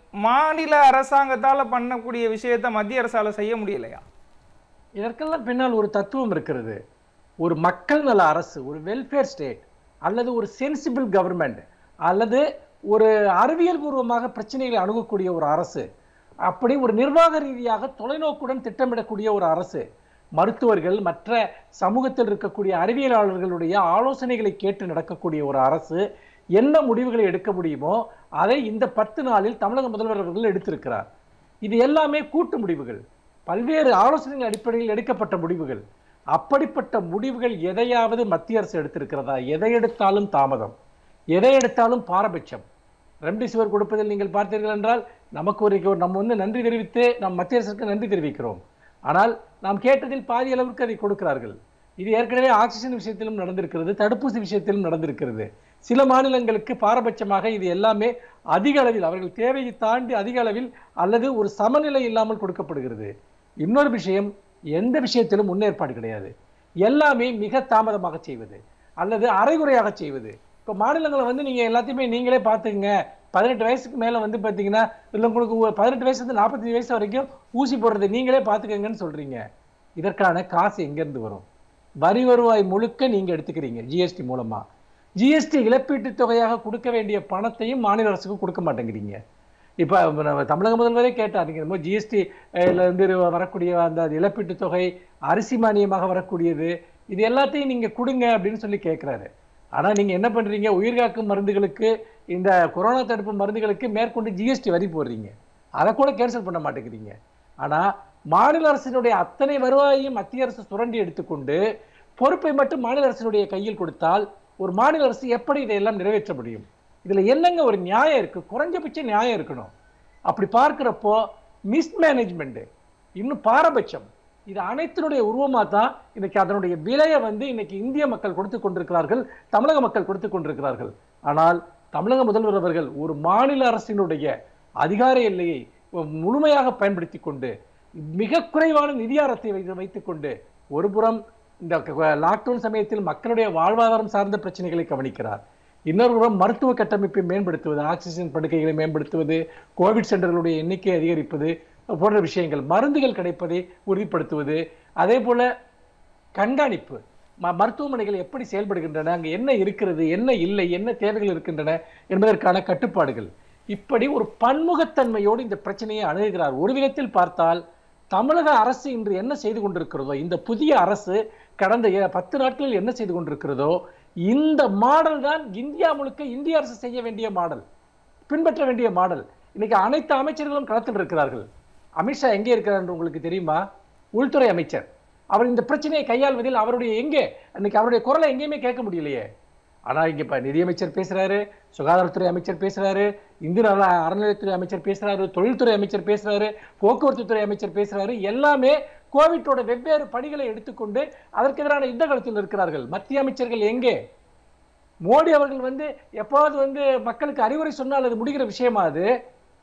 S1: மாநில அரசாங்கத்தால பண்ணக்கூடிய விஷயத்தை மத்திய அரசால செய்ய முடியலையா
S2: இதற்கெல்லாம் பின்னால் ஒரு தத்துவம் இருக்கிறது ஒரு மக்கள் நல அரசு ஒரு வெல்ஃபேர் ஸ்டேட் அல்லது ஒரு சென்சிபிள் கவர்மெண்ட் அல்லது ஒரு அறிவியல் பூர்வமாக பிரச்சனைகளை அணுகக்கூடிய ஒரு அரசு அப்படி ஒரு நிர்வாக ரீதியாக தொலைநோக்குடன் திட்டமிடக்கூடிய ஒரு அரசு மருத்துவர்கள் மற்ற சமூகத்தில் இருக்கக்கூடிய அறிவியலாளர்களுடைய ஆலோசனைகளை கேட்டு நடக்கக்கூடிய ஒரு அரசு என்ன முடிவுகளை எடுக்க முடியுமோ அதை இந்த பத்து நாளில் தமிழக முதல்வர் அவர்கள் எடுத்திருக்கிறார் இது எல்லாமே கூட்டு முடிவுகள் பல்வேறு ஆலோசனைகள் அடிப்படையில் எடுக்கப்பட்ட முடிவுகள் அப்படிப்பட்ட முடிவுகள் எதையாவது மத்திய அரசு எடுத்திருக்கிறதா எதை எடுத்தாலும் தாமதம் எதை எடுத்தாலும் பாரபட்சம் ரெம்டெசிவிர் கொடுப்பதில் நீங்கள் பார்த்தீர்கள் என்றால் நமக்கு ஒரு ஒரு நம்ம வந்து நன்றி தெரிவித்து நம் மத்திய அரசுக்கு நன்றி தெரிவிக்கிறோம் ஆனால் நாம் கேட்டதில் பாதி அளவுக்கு அதை கொடுக்கிறார்கள் இது ஏற்கனவே ஆக்சிஜன் விஷயத்திலும் நடந்திருக்கிறது தடுப்பூசி விஷயத்திலும் நடந்திருக்கிறது சில மாநிலங்களுக்கு பாரபட்சமாக இது எல்லாமே அதிக அளவில் அவர்கள் தேவையை தாண்டி அதிக அளவில் அல்லது ஒரு சமநிலை இல்லாமல் கொடுக்கப்படுகிறது இன்னொரு விஷயம் எந்த விஷயத்திலும் முன்னேற்பாடு கிடையாது எல்லாமே மிக தாமதமாக செய்வது அல்லது அரைகுறையாக செய்வது இப்போ மாநிலங்களை வந்து நீங்க எல்லாத்தையுமே நீங்களே பார்த்துக்குங்க பதினெட்டு வயசுக்கு மேல வந்து பார்த்தீங்கன்னா இல்லை உங்களுக்கு ஒரு பதினெட்டு வயசுல நாற்பத்தஞ்சு வயசு வரைக்கும் ஊசி போடுறது நீங்களே பார்த்துக்கங்கன்னு சொல்றீங்க இதற்கான காசு எங்கேருந்து வரும் வரி வருவாய் முழுக்க நீங்க எடுத்துக்கிறீங்க ஜிஎஸ்டி மூலமா ஜிஎஸ்டி இழப்பீட்டுத் தொகையாக கொடுக்க வேண்டிய பணத்தையும் மாநில அரசுக்கு கொடுக்க மாட்டேங்கிறீங்க இப்போ நம்ம தமிழக முதல்வரே கேட்டார் நீங்கள் ஜிஎஸ்டி இருந்து வரக்கூடிய அந்த இழப்பீட்டுத் தொகை அரிசி மானியமாக வரக்கூடியது இது எல்லாத்தையும் நீங்க கொடுங்க அப்படின்னு சொல்லி கேட்குறாரு ஆனா நீங்க என்ன பண்றீங்க உயிர்காக்கும் மருந்துகளுக்கு இந்த கொரோனா தடுப்பு மருந்துகளுக்கு மேற்கொண்டு ஜிஎஸ்டி வரி போடுறீங்க அதை கூட கேன்சல் பண்ண மாட்டேங்கிறீங்க ஆனா மாநில அரசினுடைய அத்தனை வருவாயையும் மத்திய அரசு சுரண்டி எடுத்துக்கொண்டு பொறுப்பை மட்டும் மாநில அரசினுடைய கையில் கொடுத்தால் ஒரு மாநில அரசு எப்படி இதையெல்லாம் நிறைவேற்ற முடியும் இதுல என்னங்க ஒரு நியாயம் இருக்கு குறைஞ்சபட்ச நியாயம் இருக்கணும் அப்படி பார்க்கிறப்போ மிஸ்மேனேஜ்மெண்ட் இன்னும் பாரபட்சம் இது அனைத்தினுடைய உருவமா தான் இன்னைக்கு அதனுடைய விலையை வந்து இன்னைக்கு இந்திய மக்கள் கொடுத்து கொண்டிருக்கிறார்கள் தமிழக மக்கள் கொடுத்து கொண்டிருக்கிறார்கள் ஆனால் தமிழக முதல்வர் அவர்கள் ஒரு மாநில அரசினுடைய அதிகார எல்லையை முழுமையாக பயன்படுத்தி கொண்டு மிக குறைவான நிதியாரத்தை வைத்து வைத்துக் கொண்டு ஒருபுறம் இந்த லாக்டவுன் சமயத்தில் மக்களுடைய வாழ்வாதாரம் சார்ந்த பிரச்சனைகளை கவனிக்கிறார் இன்னொரு புறம் மருத்துவ கட்டமைப்பை மேம்படுத்துவது ஆக்சிஜன் படுக்கைகளை மேம்படுத்துவது கோவிட் சென்டர்களுடைய எண்ணிக்கை அதிகரிப்பது போன்ற விஷயங்கள் மருந்துகள் கிடைப்பதை உறுதிப்படுத்துவது அதே போல கண்காணிப்பு ம- மருத்துவமனைகள் எப்படி செயல்படுகின்றன அங்க என்ன இருக்கிறது என்ன இல்லை என்ன தேவைகள் இருக்கின்றன என்பதற்கான கட்டுப்பாடுகள் இப்படி ஒரு பன்முகத்தன்மையோடு இந்த பிரச்சனையை அணுகுகிறார் ஒரு விதத்தில் பார்த்தால் தமிழக அரசு இன்று என்ன செய்து கொண்டிருக்கிறதோ இந்த புதிய அரசு கடந்த ஏ- பத்து நாட்களில் என்ன செய்து கொண்டிருக்கிறதோ இந்த மாடல் தான் இந்தியா முழுக்க இந்திய அரசு செய்ய வேண்டிய மாடல் பின்பற்ற வேண்டிய மாடல் இன்னைக்கு அனைத்து அமைச்சர்களும் களத்தில் இருக்கிறார்கள் அமித்ஷா எங்கே இருக்கிறார் என்று உங்களுக்கு தெரியுமா உள்துறை அமைச்சர் அவர் இந்த பிரச்சனையை கையாள்வதில் அவருடைய எங்கே இன்னைக்கு அவருடைய குரலை எங்கேயுமே கேட்க முடியலையே ஆனா இங்க இப்ப நிதியமைச்சர் பேசுறாரு சுகாதாரத்துறை அமைச்சர் பேசுறாரு இந்து நல அறநிலையத்துறை அமைச்சர் பேசுறாரு தொழில்துறை அமைச்சர் பேசுறாரு போக்குவரத்து துறை அமைச்சர் பேசுறாரு எல்லாமே கோவிட்டோட வெவ்வேறு பணிகளை எடுத்துக்கொண்டு அதற்கு எதிரான யுத்த களத்தில் இருக்கிறார்கள் மத்திய அமைச்சர்கள் எங்கே மோடி அவர்கள் வந்து எப்போது வந்து மக்களுக்கு அறிவுரை சொன்னால் அது முடிகிற விஷயமா அது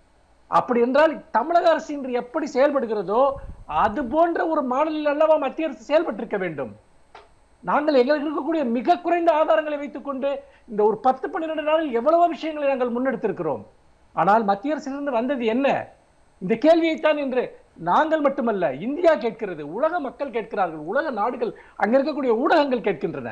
S2: அப்படி என்றால் தமிழக அரசு இன்று எப்படி செயல்படுகிறதோ அது போன்ற ஒரு மாடலில் அல்லவா மத்திய அரசு செயல்பட்டிருக்க வேண்டும் நாங்கள் எங்களுக்கு இருக்கக்கூடிய மிக குறைந்த ஆதாரங்களை வைத்துக்கொண்டு இந்த ஒரு பத்து பன்னிரண்டு நாளில் எவ்வளவோ விஷயங்களை நாங்கள் முன்னெடுத்திருக்கிறோம் ஆனால் மத்திய அரசிலிருந்து வந்தது என்ன இந்த கேள்வியைத்தான் இன்று நாங்கள் மட்டுமல்ல இந்தியா கேட்கிறது உலக மக்கள் கேட்கிறார்கள் உலக நாடுகள் அங்க இருக்கக்கூடிய ஊடகங்கள் கேட்கின்றன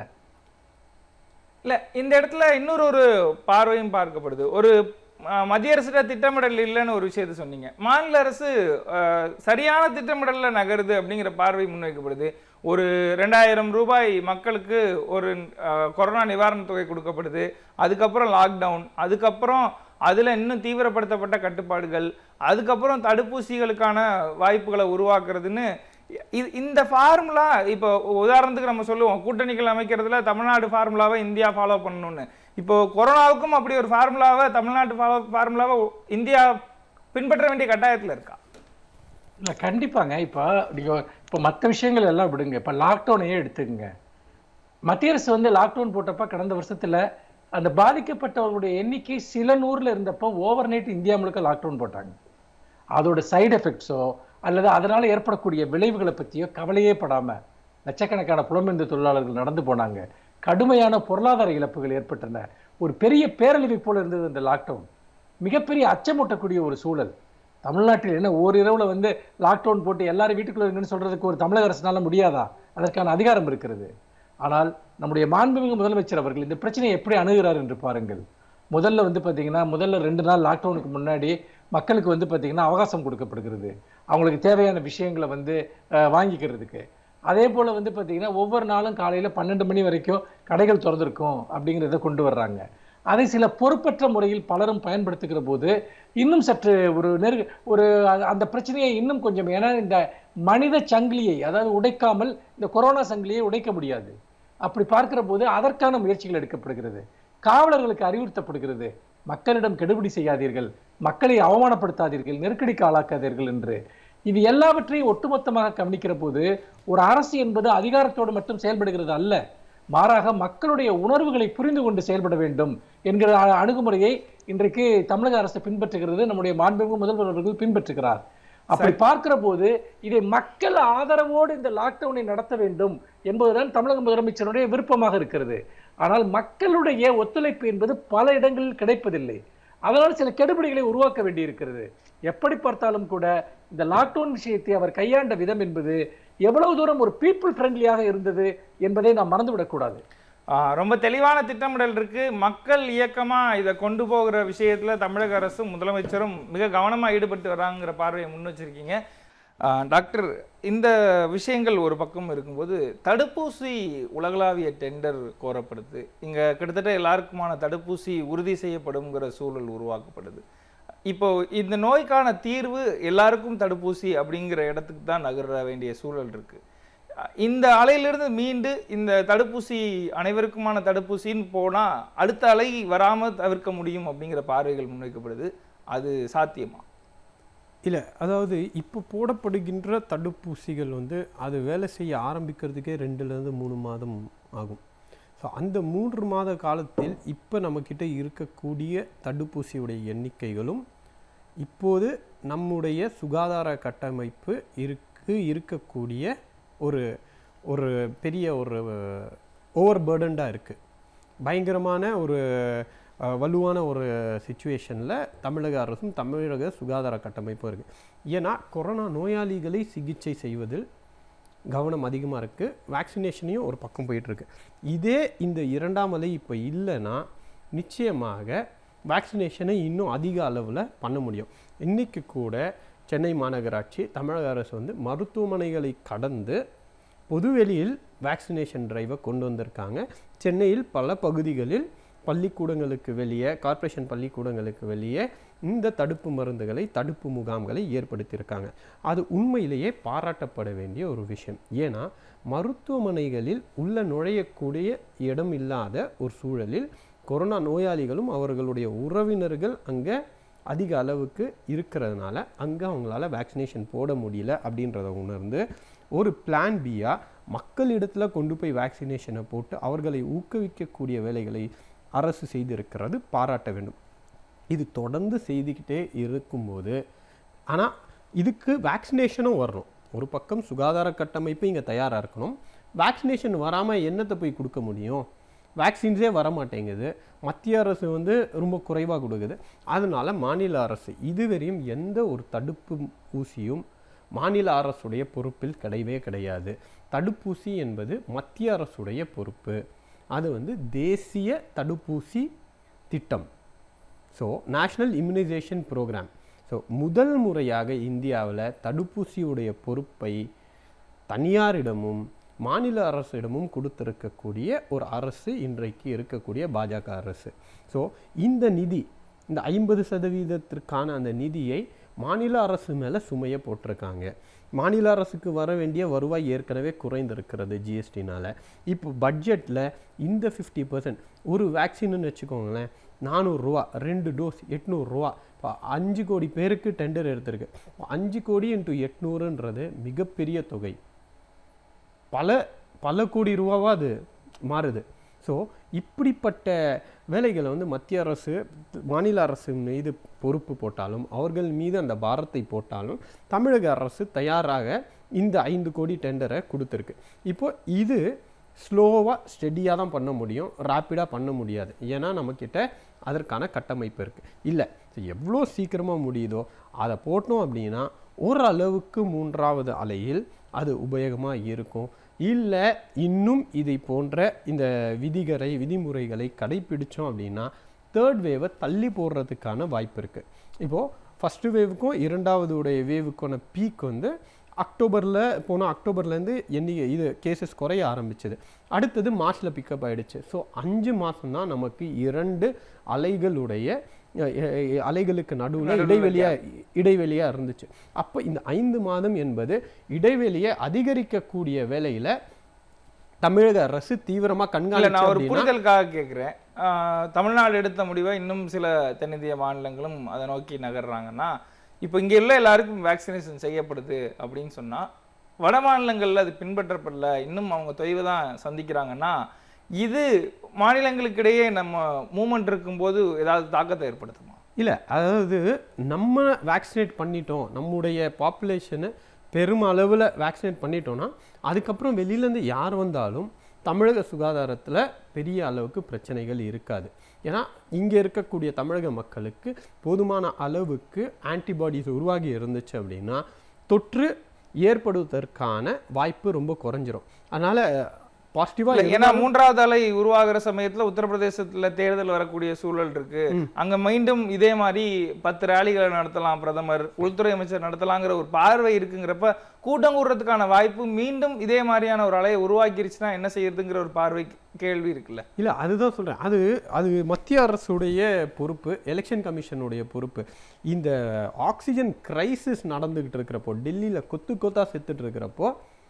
S1: இல்ல இந்த இடத்துல இன்னொரு ஒரு பார்வையும் பார்க்கப்படுது ஒரு அஹ், மத்திய அரசுட திட்டமிடல் இல்லைன்னு ஒரு விஷயத்த சொன்னீங்க மாநில அரசு அஹ், சரியான திட்டமிடல்ல நகருது அப்படிங்கிற பார்வை முன்வைக்கப்படுது ஒரு ரெண்டாயிரம் ரூபாய் மக்களுக்கு ஒரு அஹ், கொரோனா நிவாரணத் தொகை கொடுக்கப்படுது அதுக்கப்புறம் லாக்டவுன் அதுக்கப்புறம் அதுல இன்னும் தீவிரப்படுத்தப்பட்ட கட்டுப்பாடுகள் அதுக்கப்புறம் தடுப்பூசிகளுக்கான வாய்ப்புகளை உருவாக்குறதுன்னு இது இந்த ஃபார்முலா இப்போ உதாரணத்துக்கு நம்ம சொல்லுவோம் கூட்டணிகள் அமைக்கிறதுல தமிழ்நாடு ஃபார்முலாவை இந்தியா ஃபாலோ பண்ணணும்னு இப்போ கொரோனாவுக்கும் அப்படி ஒரு ஃபார்முலாவை தமிழ்நாட்டு ஃபாலோ ஃபார்முலாவை இந்தியா பின்பற்ற வேண்டிய கட்டாயத்துல இருக்கா
S2: இல்ல கண்டிப்பாங்க இப்போ நீங்க இப்போ மற்ற விஷயங்கள் எல்லாம் விடுங்க இப்போ லாக்டவுனையே எடுத்துக்கங்க மத்திய அரசு வந்து லாக்டவுன் போட்டப்ப கடந்த வருஷத்துல அந்த பாதிக்கப்பட்டவர்களுடைய எண்ணிக்கை சில நூறுல இருந்தப்போ ஓவர் நைட் இந்தியா முழுக்க லாக்டவுன் போட்டாங்க அதோட சைடு எஃபெக்ட்ஸோ அல்லது அதனால ஏற்படக்கூடிய விளைவுகளை பற்றியோ கவலையே படாம லட்சக்கணக்கான புலம்பெயர்ந்த தொழிலாளர்கள் நடந்து போனாங்க கடுமையான பொருளாதார இழப்புகள் ஏற்பட்டன ஒரு பெரிய பேரழிவை போல இருந்தது இந்த லாக்டவுன் மிகப்பெரிய அச்சமூட்டக்கூடிய ஒரு சூழல் தமிழ்நாட்டில் என்ன ஓரிரவுல வந்து லாக்டவுன் போட்டு எல்லாரும் வீட்டுக்குள்ள இருங்கன்னு சொல்றதுக்கு ஒரு தமிழக அரசுனால முடியாதா அதற்கான அதிகாரம் இருக்கிறது ஆனால் நம்முடைய மாண்புமிகு முதலமைச்சர் அவர்கள் இந்த பிரச்சனையை எப்படி அணுகிறார் என்று பாருங்கள் முதல்ல வந்து பாத்தீங்கன்னா முதல்ல ரெண்டு நாள் லாக்டவுனுக்கு முன்னாடி மக்களுக்கு வந்து பாத்தீங்கன்னா அவகாசம் கொடுக்கப்படுகிறது அவங்களுக்கு தேவையான விஷயங்களை வந்து அஹ், வாங்கிக்கிறதுக்கு அதே போல வந்து பாத்தீங்கன்னா ஒவ்வொரு நாளும் காலையில பன்னெண்டு மணி வரைக்கும் கடைகள் திறந்திருக்கும் அப்படிங்கிறத கொண்டு வர்றாங்க அதை சில பொறுப்பற்ற முறையில் பலரும் பயன்படுத்துகிற போது இன்னும் சற்று ஒரு நெரு ஒரு அ- அந்த பிரச்சனையை இன்னும் கொஞ்சம் ஏன்னா இந்த மனித சங்கிலியை அதாவது உடைக்காமல் இந்த கொரோனா சங்கிலியை உடைக்க முடியாது அப்படி பார்க்கிற போது அதற்கான முயற்சிகள் எடுக்கப்படுகிறது காவலர்களுக்கு அறிவுறுத்தப்படுகிறது மக்களிடம் கெடுபிடி செய்யாதீர்கள் மக்களை அவமானப்படுத்தாதீர்கள் நெருக்கடிக்கு ஆளாக்காதீர்கள் என்று இது எல்லாவற்றையும் ஒட்டுமொத்தமாக கவனிக்கிற போது ஒரு அரசு என்பது அதிகாரத்தோடு மட்டும் செயல்படுகிறது அல்ல மாறாக மக்களுடைய உணர்வுகளை புரிந்து கொண்டு செயல்பட வேண்டும் என்கிற அ- அணுகுமுறையை இன்றைக்கு தமிழக அரசு பின்பற்றுகிறது நம்முடைய மாண்புமிகு முதல்வர் அவர்கள் பின்பற்றுகிறார் அப்படி பார்க்கிற போது இதை மக்கள் ஆதரவோடு இந்த லாக்டவுனை நடத்த வேண்டும் என்பதுதான் தமிழக முதலமைச்சருடைய விருப்பமாக இருக்கிறது ஆனால் மக்களுடைய ஒத்துழைப்பு என்பது பல இடங்களில் கிடைப்பதில்லை அதனால் சில கெடுபிடிகளை உருவாக்க வேண்டியிருக்கிறது எப்படி பார்த்தாலும் கூட இந்த லாக்டவுன் விஷயத்தை அவர் கையாண்ட விதம் என்பது எவ்வளவு தூரம் ஒரு பீப்புள் ஃப்ரெண்ட்லியாக இருந்தது என்பதை நாம் மறந்துவிடக்கூடாது
S1: ஆ, ரொம்ப தெளிவான திட்டமிடல் இருக்கு மக்கள் இயக்கமா இதை கொண்டு போகிற விஷயத்துல தமிழக அரசும் முதலமைச்சரும் மிக கவனமா ஈடுபட்டு வராங்கிற பார்வையை முன் வச்சிருக்கீங்க ஆ, டாக்டர் இந்த விஷயங்கள் ஒரு பக்கம் இருக்கும்போது தடுப்பூசி உலகளாவிய டெண்டர் கோரப்படுது இங்க கிட்டத்தட்ட எல்லாருக்குமான தடுப்பூசி உறுதி செய்யப்படுங்கிற சூழல் உருவாக்கப்படுது இப்போ இந்த நோய்க்கான தீர்வு எல்லாருக்கும் தடுப்பூசி அப்படிங்கிற இடத்துக்கு தான் நகர வேண்டிய சூழல் இருக்கு அஹ் இந்த அலையிலிருந்து மீண்டு இந்த தடுப்பூசி அனைவருக்குமான தடுப்பூசின்னு போனா அடுத்த அலை வராம தவிர்க்க முடியும் அப்படிங்கிற பார்வைகள் முன்வைக்கப்படுது அது சாத்தியமா
S3: இல்லை அதாவது இப்போ போடப்படுகின்ற தடுப்பூசிகள் வந்து அது வேலை செய்ய ஆரம்பிக்கிறதுக்கே ரெண்டுலேருந்து மூணு மாதம் ஆகும் ஸோ அந்த மூன்று மாத காலத்தில் இப்போ நம்மக்கிட்ட இருக்கக்கூடிய தடுப்பூசியுடைய எண்ணிக்கைகளும் இப்போது நம்முடைய சுகாதார கட்டமைப்பு இருக்கு இருக்கக்கூடிய ஒரு ஒரு பெரிய ஒரு ஓவர் பேர்டண்டாக இருக்குது பயங்கரமான ஒரு அஹ், வலுவான ஒரு சுச்சுவேஷனில் தமிழக அரசும் தமிழக சுகாதார கட்டமைப்பும் இருக்குது ஏன்னா கொரோனா நோயாளிகளை சிகிச்சை செய்வதில் கவனம் அதிகமாக இருக்குது வேக்சினேஷனையும் ஒரு பக்கம் போயிட்டுருக்கு இதே இந்த இரண்டாம் அலை இப்போ இல்லைன்னா நிச்சயமாக வேக்சினேஷனை இன்னும் அதிக அளவில் பண்ண முடியும் இன்றைக்கி கூட சென்னை மாநகராட்சி தமிழக அரசு வந்து மருத்துவமனைகளை கடந்து பொதுவெளியில் வேக்சினேஷன் டிரைவை கொண்டு வந்திருக்காங்க சென்னையில் பல பகுதிகளில் பள்ளிக்கூடங்களுக்கு வெளியே கார்ப்பரேஷன் பள்ளிக்கூடங்களுக்கு வெளியே இந்த தடுப்பு மருந்துகளை தடுப்பு முகாம்களை ஏற்படுத்தியிருக்காங்க அது உண்மையிலேயே பாராட்டப்பட வேண்டிய ஒரு விஷயம் ஏன்னா மருத்துவமனைகளில் உள்ள நுழையக்கூடிய இடம் இல்லாத ஒரு சூழலில் கொரோனா நோயாளிகளும் அவர்களுடைய உறவினர்கள் அங்கே அதிக அளவுக்கு இருக்கிறதுனால அங்கே அவங்களால வேக்சினேஷன் போட முடியல அப்படின்றத உணர்ந்து ஒரு பிளான் பியாக மக்களிடத்தில் கொண்டு போய் வேக்சினேஷனை போட்டு அவர்களை ஊக்குவிக்கக்கூடிய வேலைகளை அரசு செய்திருக்கிறது பாராட்ட வேண்டும் இது தொடர்ந்து செய்துக்கிட்டே இருக்கும்போது ஆனால் இதுக்கு வேக்சினேஷனும் வரணும் ஒரு பக்கம் சுகாதார கட்டமைப்பு இங்கே தயாராக இருக்கணும் வேக்சினேஷன் வராமல் என்னத்தை போய் கொடுக்க முடியும் வேக்சின்ஸே வர மாட்டேங்குது மத்திய அரசு வந்து ரொம்ப குறைவாக கொடுக்குது அதனால மாநில அரசு இதுவரையும் எந்த ஒரு தடுப்பு ஊசியும் மாநில அரசுடைய பொறுப்பில் கிடையவே கிடையாது தடுப்பூசி என்பது மத்திய அரசுடைய பொறுப்பு அது வந்து தேசிய தடுப்பூசி திட்டம் so national immunization program so முதல் முறையாக இந்தியாவில் தடுப்பூசியுடைய பொறுப்பை தனியாரிடமும் மாநில அரசிடமும் கொடுத்திருக்கக்கூடிய ஒரு அரசு இன்றைக்கு இருக்கக்கூடிய பாஜக அரசு ஸோ இந்த நிதி இந்த ஐம்பது சதவீதத்திற்கான அந்த நிதியை மாநில அரசு மேலே சுமையை போட்டிருக்காங்க மாநில அரசுக்கு வர வேண்டிய வருவாய் ஏற்கனவே குறைந்திருக்கிறது ஜிஎஸ்டினால் இப்போ பட்ஜெட்டில் இந்த ஃபிஃப்டி பர்சன்ட் ஒரு வேக்சின்னு வச்சுக்கோங்களேன் நானூறுரூவா ரெண்டு டோஸ் எட்நூறுரூவா இப்போ அஞ்சு கோடி பேருக்கு டெண்டர் எடுத்திருக்கு இப்போ அஞ்சு கோடி இன்ட்டு எட்நூறுன்றது மிகப்பெரிய தொகை பல பல கோடி ரூபாவா அது மாறுது ஸோ இப்படிப்பட்ட வேலைகளை வந்து மத்திய அரசு மாநில அரசு மீது பொறுப்பு போட்டாலும் அவர்கள் மீது அந்த பாரத்தை போட்டாலும் தமிழக அரசு தயாராக இந்த ஐந்து கோடி டெண்டரை கொடுத்துருக்கு இப்போ இது ஸ்லோவாக ஸ்டெடியாக தான் பண்ண முடியும் ரேப்பிடாக பண்ண முடியாது ஏன்னா நம்மக்கிட்ட அதற்கான கட்டமைப்பு இருக்குது இல்லை எவ்வளோ சீக்கிரமாக முடியுதோ அதை போட்டோம் அப்படின்னா ஓரளவுக்கு மூன்றாவது அலையில் அது உபயோகமாக இருக்கும் இல்லை இன்னும் இதை போன்ற இந்த விதிகளை விதிமுறைகளை கடைப்பிடிச்சோம் அப்படின்னா தேர்ட் வேவை தள்ளி போடுறதுக்கான வாய்ப்பு இருக்குது இப்போது ஃபஸ்ட்டு வேவுக்கும் இரண்டாவது உடைய வேவுக்கான பீக் வந்து அக்டோபரில் போன அக்டோபர்லேருந்து எண்ணிக்கை இது கேசஸ் குறைய ஆரம்பிச்சது அடுத்தது மார்ச்சில் பிக்கப் ஆயிடுச்சு ஸோ அஞ்சு மாதம் தான் நமக்கு இரண்டு அலைகளுடைய அஹ், அஹ், அலைகளுக்கு நடுவில் இடைவெளியா இடைவெளியாக இருந்துச்சு அப்போ இந்த ஐந்து மாதம் என்பது இடைவெளியை அதிகரிக்கக்கூடிய வேலையில் தமிழக அரசு தீவிரமாக
S1: இல்ல நான் ஒரு
S3: கண்காணிச்சு
S1: புரிதலுக்காக கேட்குறேன் தமிழ்நாடு எடுத்த முடிவை இன்னும் சில தென்னிந்திய மாநிலங்களும் அதை நோக்கி நகர்றாங்கன்னா இப்போ இங்க உள்ள எல்லாருக்கும் வேக்சினேஷன் செய்யப்படுது அப்படின்னு சொன்னா வட மாநிலங்கள்ல அது பின்பற்றப்படல இன்னும் அவங்க தொய்வு தான் சந்திக்கிறாங்கன்னா இது மாநிலங்களுக்கிடையே நம்ம மூமெண்ட் இருக்கும்போது ஏதாவது தாக்கத்தை ஏற்படுத்துமா
S3: இல்லை அதாவது நம்ம வேக்சினேட் பண்ணிட்டோம் நம்முடைய பாப்புலேஷனை பெரும் அளவில் வேக்சினேட் பண்ணிட்டோம்னா அதுக்கப்புறம் வெளியிலேருந்து யார் வந்தாலும் தமிழக சுகாதாரத்தில் பெரிய அளவுக்கு பிரச்சனைகள் இருக்காது ஏன்னா இங்கே இருக்கக்கூடிய தமிழக மக்களுக்கு போதுமான அளவுக்கு ஆன்டிபாடிஸ் உருவாகி இருந்துச்சு அப்படின்னா தொற்று ஏற்படுவதற்கான வாய்ப்பு ரொம்ப குறைஞ்சிரும் அதனால்
S1: இல்ல,
S3: பாசிட்டிவாக
S1: ஏன்னா மூன்றாவது அலை உருவாகிற சமயத்துல உத்தரப்பிரதேசத்துல தேர்தல் வரக்கூடிய சூழல் இருக்கு அங்க மீண்டும் இதே மாதிரி பத்து ரேலிகளை நடத்தலாம் பிரதமர் உள்துறை அமைச்சர் நடத்தலாங்கிற ஒரு பார்வை இருக்குங்கிறப்ப கூட்டம் கூடுறதுக்கான வாய்ப்பு மீண்டும் இதே மாதிரியான ஒரு அலையை உருவாக்கிருச்சுன்னா என்ன செய்யறதுங்கிற ஒரு பார்வை கேள்வி இருக்குல்ல
S3: இல்லை அதுதான் சொல்கிறேன் அது அது மத்திய அரசுடைய பொறுப்பு எலெக்ஷன் கமிஷனுடைய பொறுப்பு இந்த ஆக்சிஜன் கிரைசிஸ் நடந்துக்கிட்டு இருக்கிறப்போ டெல்லியில் கொத்து கொத்தா செத்துட்டு இருக்கிறப்போ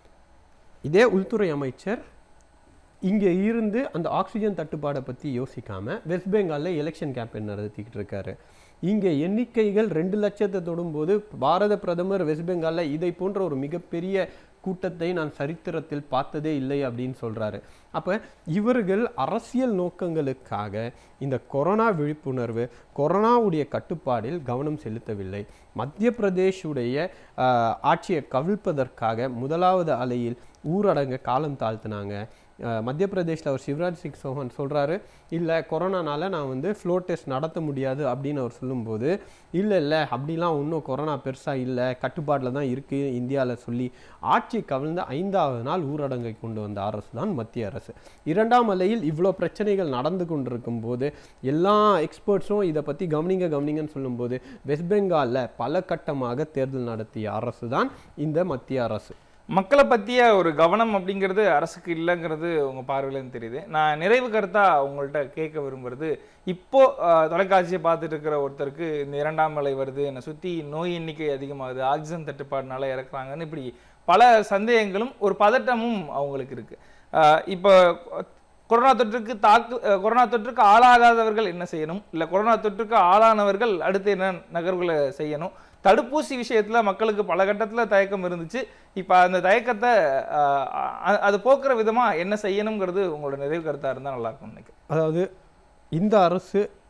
S3: இதே உள்துறை அமைச்சர் இங்கே இருந்து அந்த ஆக்சிஜன் தட்டுப்பாடை பற்றி யோசிக்காம வெஸ்ட் பெங்காலில் எலெக்ஷன் கேம்பெயின் நடத்திக்கிட்டு இருக்காரு இங்கே எண்ணிக்கைகள் ரெண்டு லட்சத்தை தொடும்போது பாரத பிரதமர் வெஸ்ட் பெங்காலில் இதை போன்ற ஒரு மிகப்பெரிய கூட்டத்தை நான் சரித்திரத்தில் பார்த்ததே இல்லை அப்படின்னு சொல்றாரு அப்போ இவர்கள் அரசியல் நோக்கங்களுக்காக இந்த கொரோனா விழிப்புணர்வு கொரோனாவுடைய கட்டுப்பாடில் கவனம் செலுத்தவில்லை மத்திய பிரதேஷுடைய ஆஹ், ஆட்சியை கவிழ்ப்பதற்காக முதலாவது அலையில் ஊரடங்கு காலம் தாழ்த்தினாங்க அஹ் மத்திய பிரதேஷ்ல அவர் சிவராஜ் சிங் சௌஹான் சொல்றாரு இல்லை கொரோனானால நான் வந்து ஃப்ளோ டெஸ்ட் நடத்த முடியாது அப்படின்னு அவர் சொல்லும்போது இல்லை இல்லை அப்படிலாம் ஒன்றும் கொரோனா பெருசாக இல்லை கட்டுப்பாட்டில் தான் இருக்குது இந்தியாவில் சொல்லி ஆட்சி கவிழ்ந்த ஐந்தாவது நாள் ஊரடங்கை கொண்டு வந்த அரசு தான் மத்திய அரசு இரண்டாம் அலையில் இவ்வளோ பிரச்சனைகள் நடந்து கொண்டிருக்கும் போது எல்லா எக்ஸ்பர்ட்ஸும் இதை பற்றி கவனிங்க கவனிங்கன்னு சொல்லும்போது வெஸ்ட் பெங்காலில் பல கட்டமாக தேர்தல் நடத்திய அரசு தான் இந்த மத்திய அரசு
S1: மக்களை பற்றிய ஒரு கவனம் அப்படிங்கிறது அரசுக்கு இல்லைங்கிறது உங்க பார்வையிலேருந்து தெரியுது நான் நிறைவு கருத்தா உங்கள்கிட்ட கேட்க விரும்புறது இப்போ அஹ், தொலைக்காட்சியை பார்த்துட்டு இருக்கிற ஒருத்தருக்கு இந்த இரண்டாம் அலை வருது என்னை சுற்றி நோய் எண்ணிக்கை அதிகமாகுது ஆக்சிஜன் தட்டுப்பாடுனால இறக்குறாங்கன்னு இப்படி பல சந்தேகங்களும் ஒரு பதட்டமும் அவங்களுக்கு இருக்கு அஹ், இப்போ கொரோனா தொற்றுக்கு தாக்கு அஹ், கொரோனா தொற்றுக்கு ஆளாகாதவர்கள் என்ன செய்யணும் இல்லை கொரோனா தொற்றுக்கு ஆளானவர்கள் அடுத்து என்ன நகர்வுகளை செய்யணும் தடுப்பூசி விஷயத்துல மக்களுக்கு பல கட்டத்துல தயக்கம் இருந்துச்சு இப்ப அந்த தயக்கத்தை ஆஹ், அ- அது போக்குற விதமா என்ன செய்யணுங்கிறது உங்களோட நிறைவு கருத்தா இருந்தா நல்லா இருக்கும் நினைக்கிறேன்
S3: அதாவது இந்த அரசு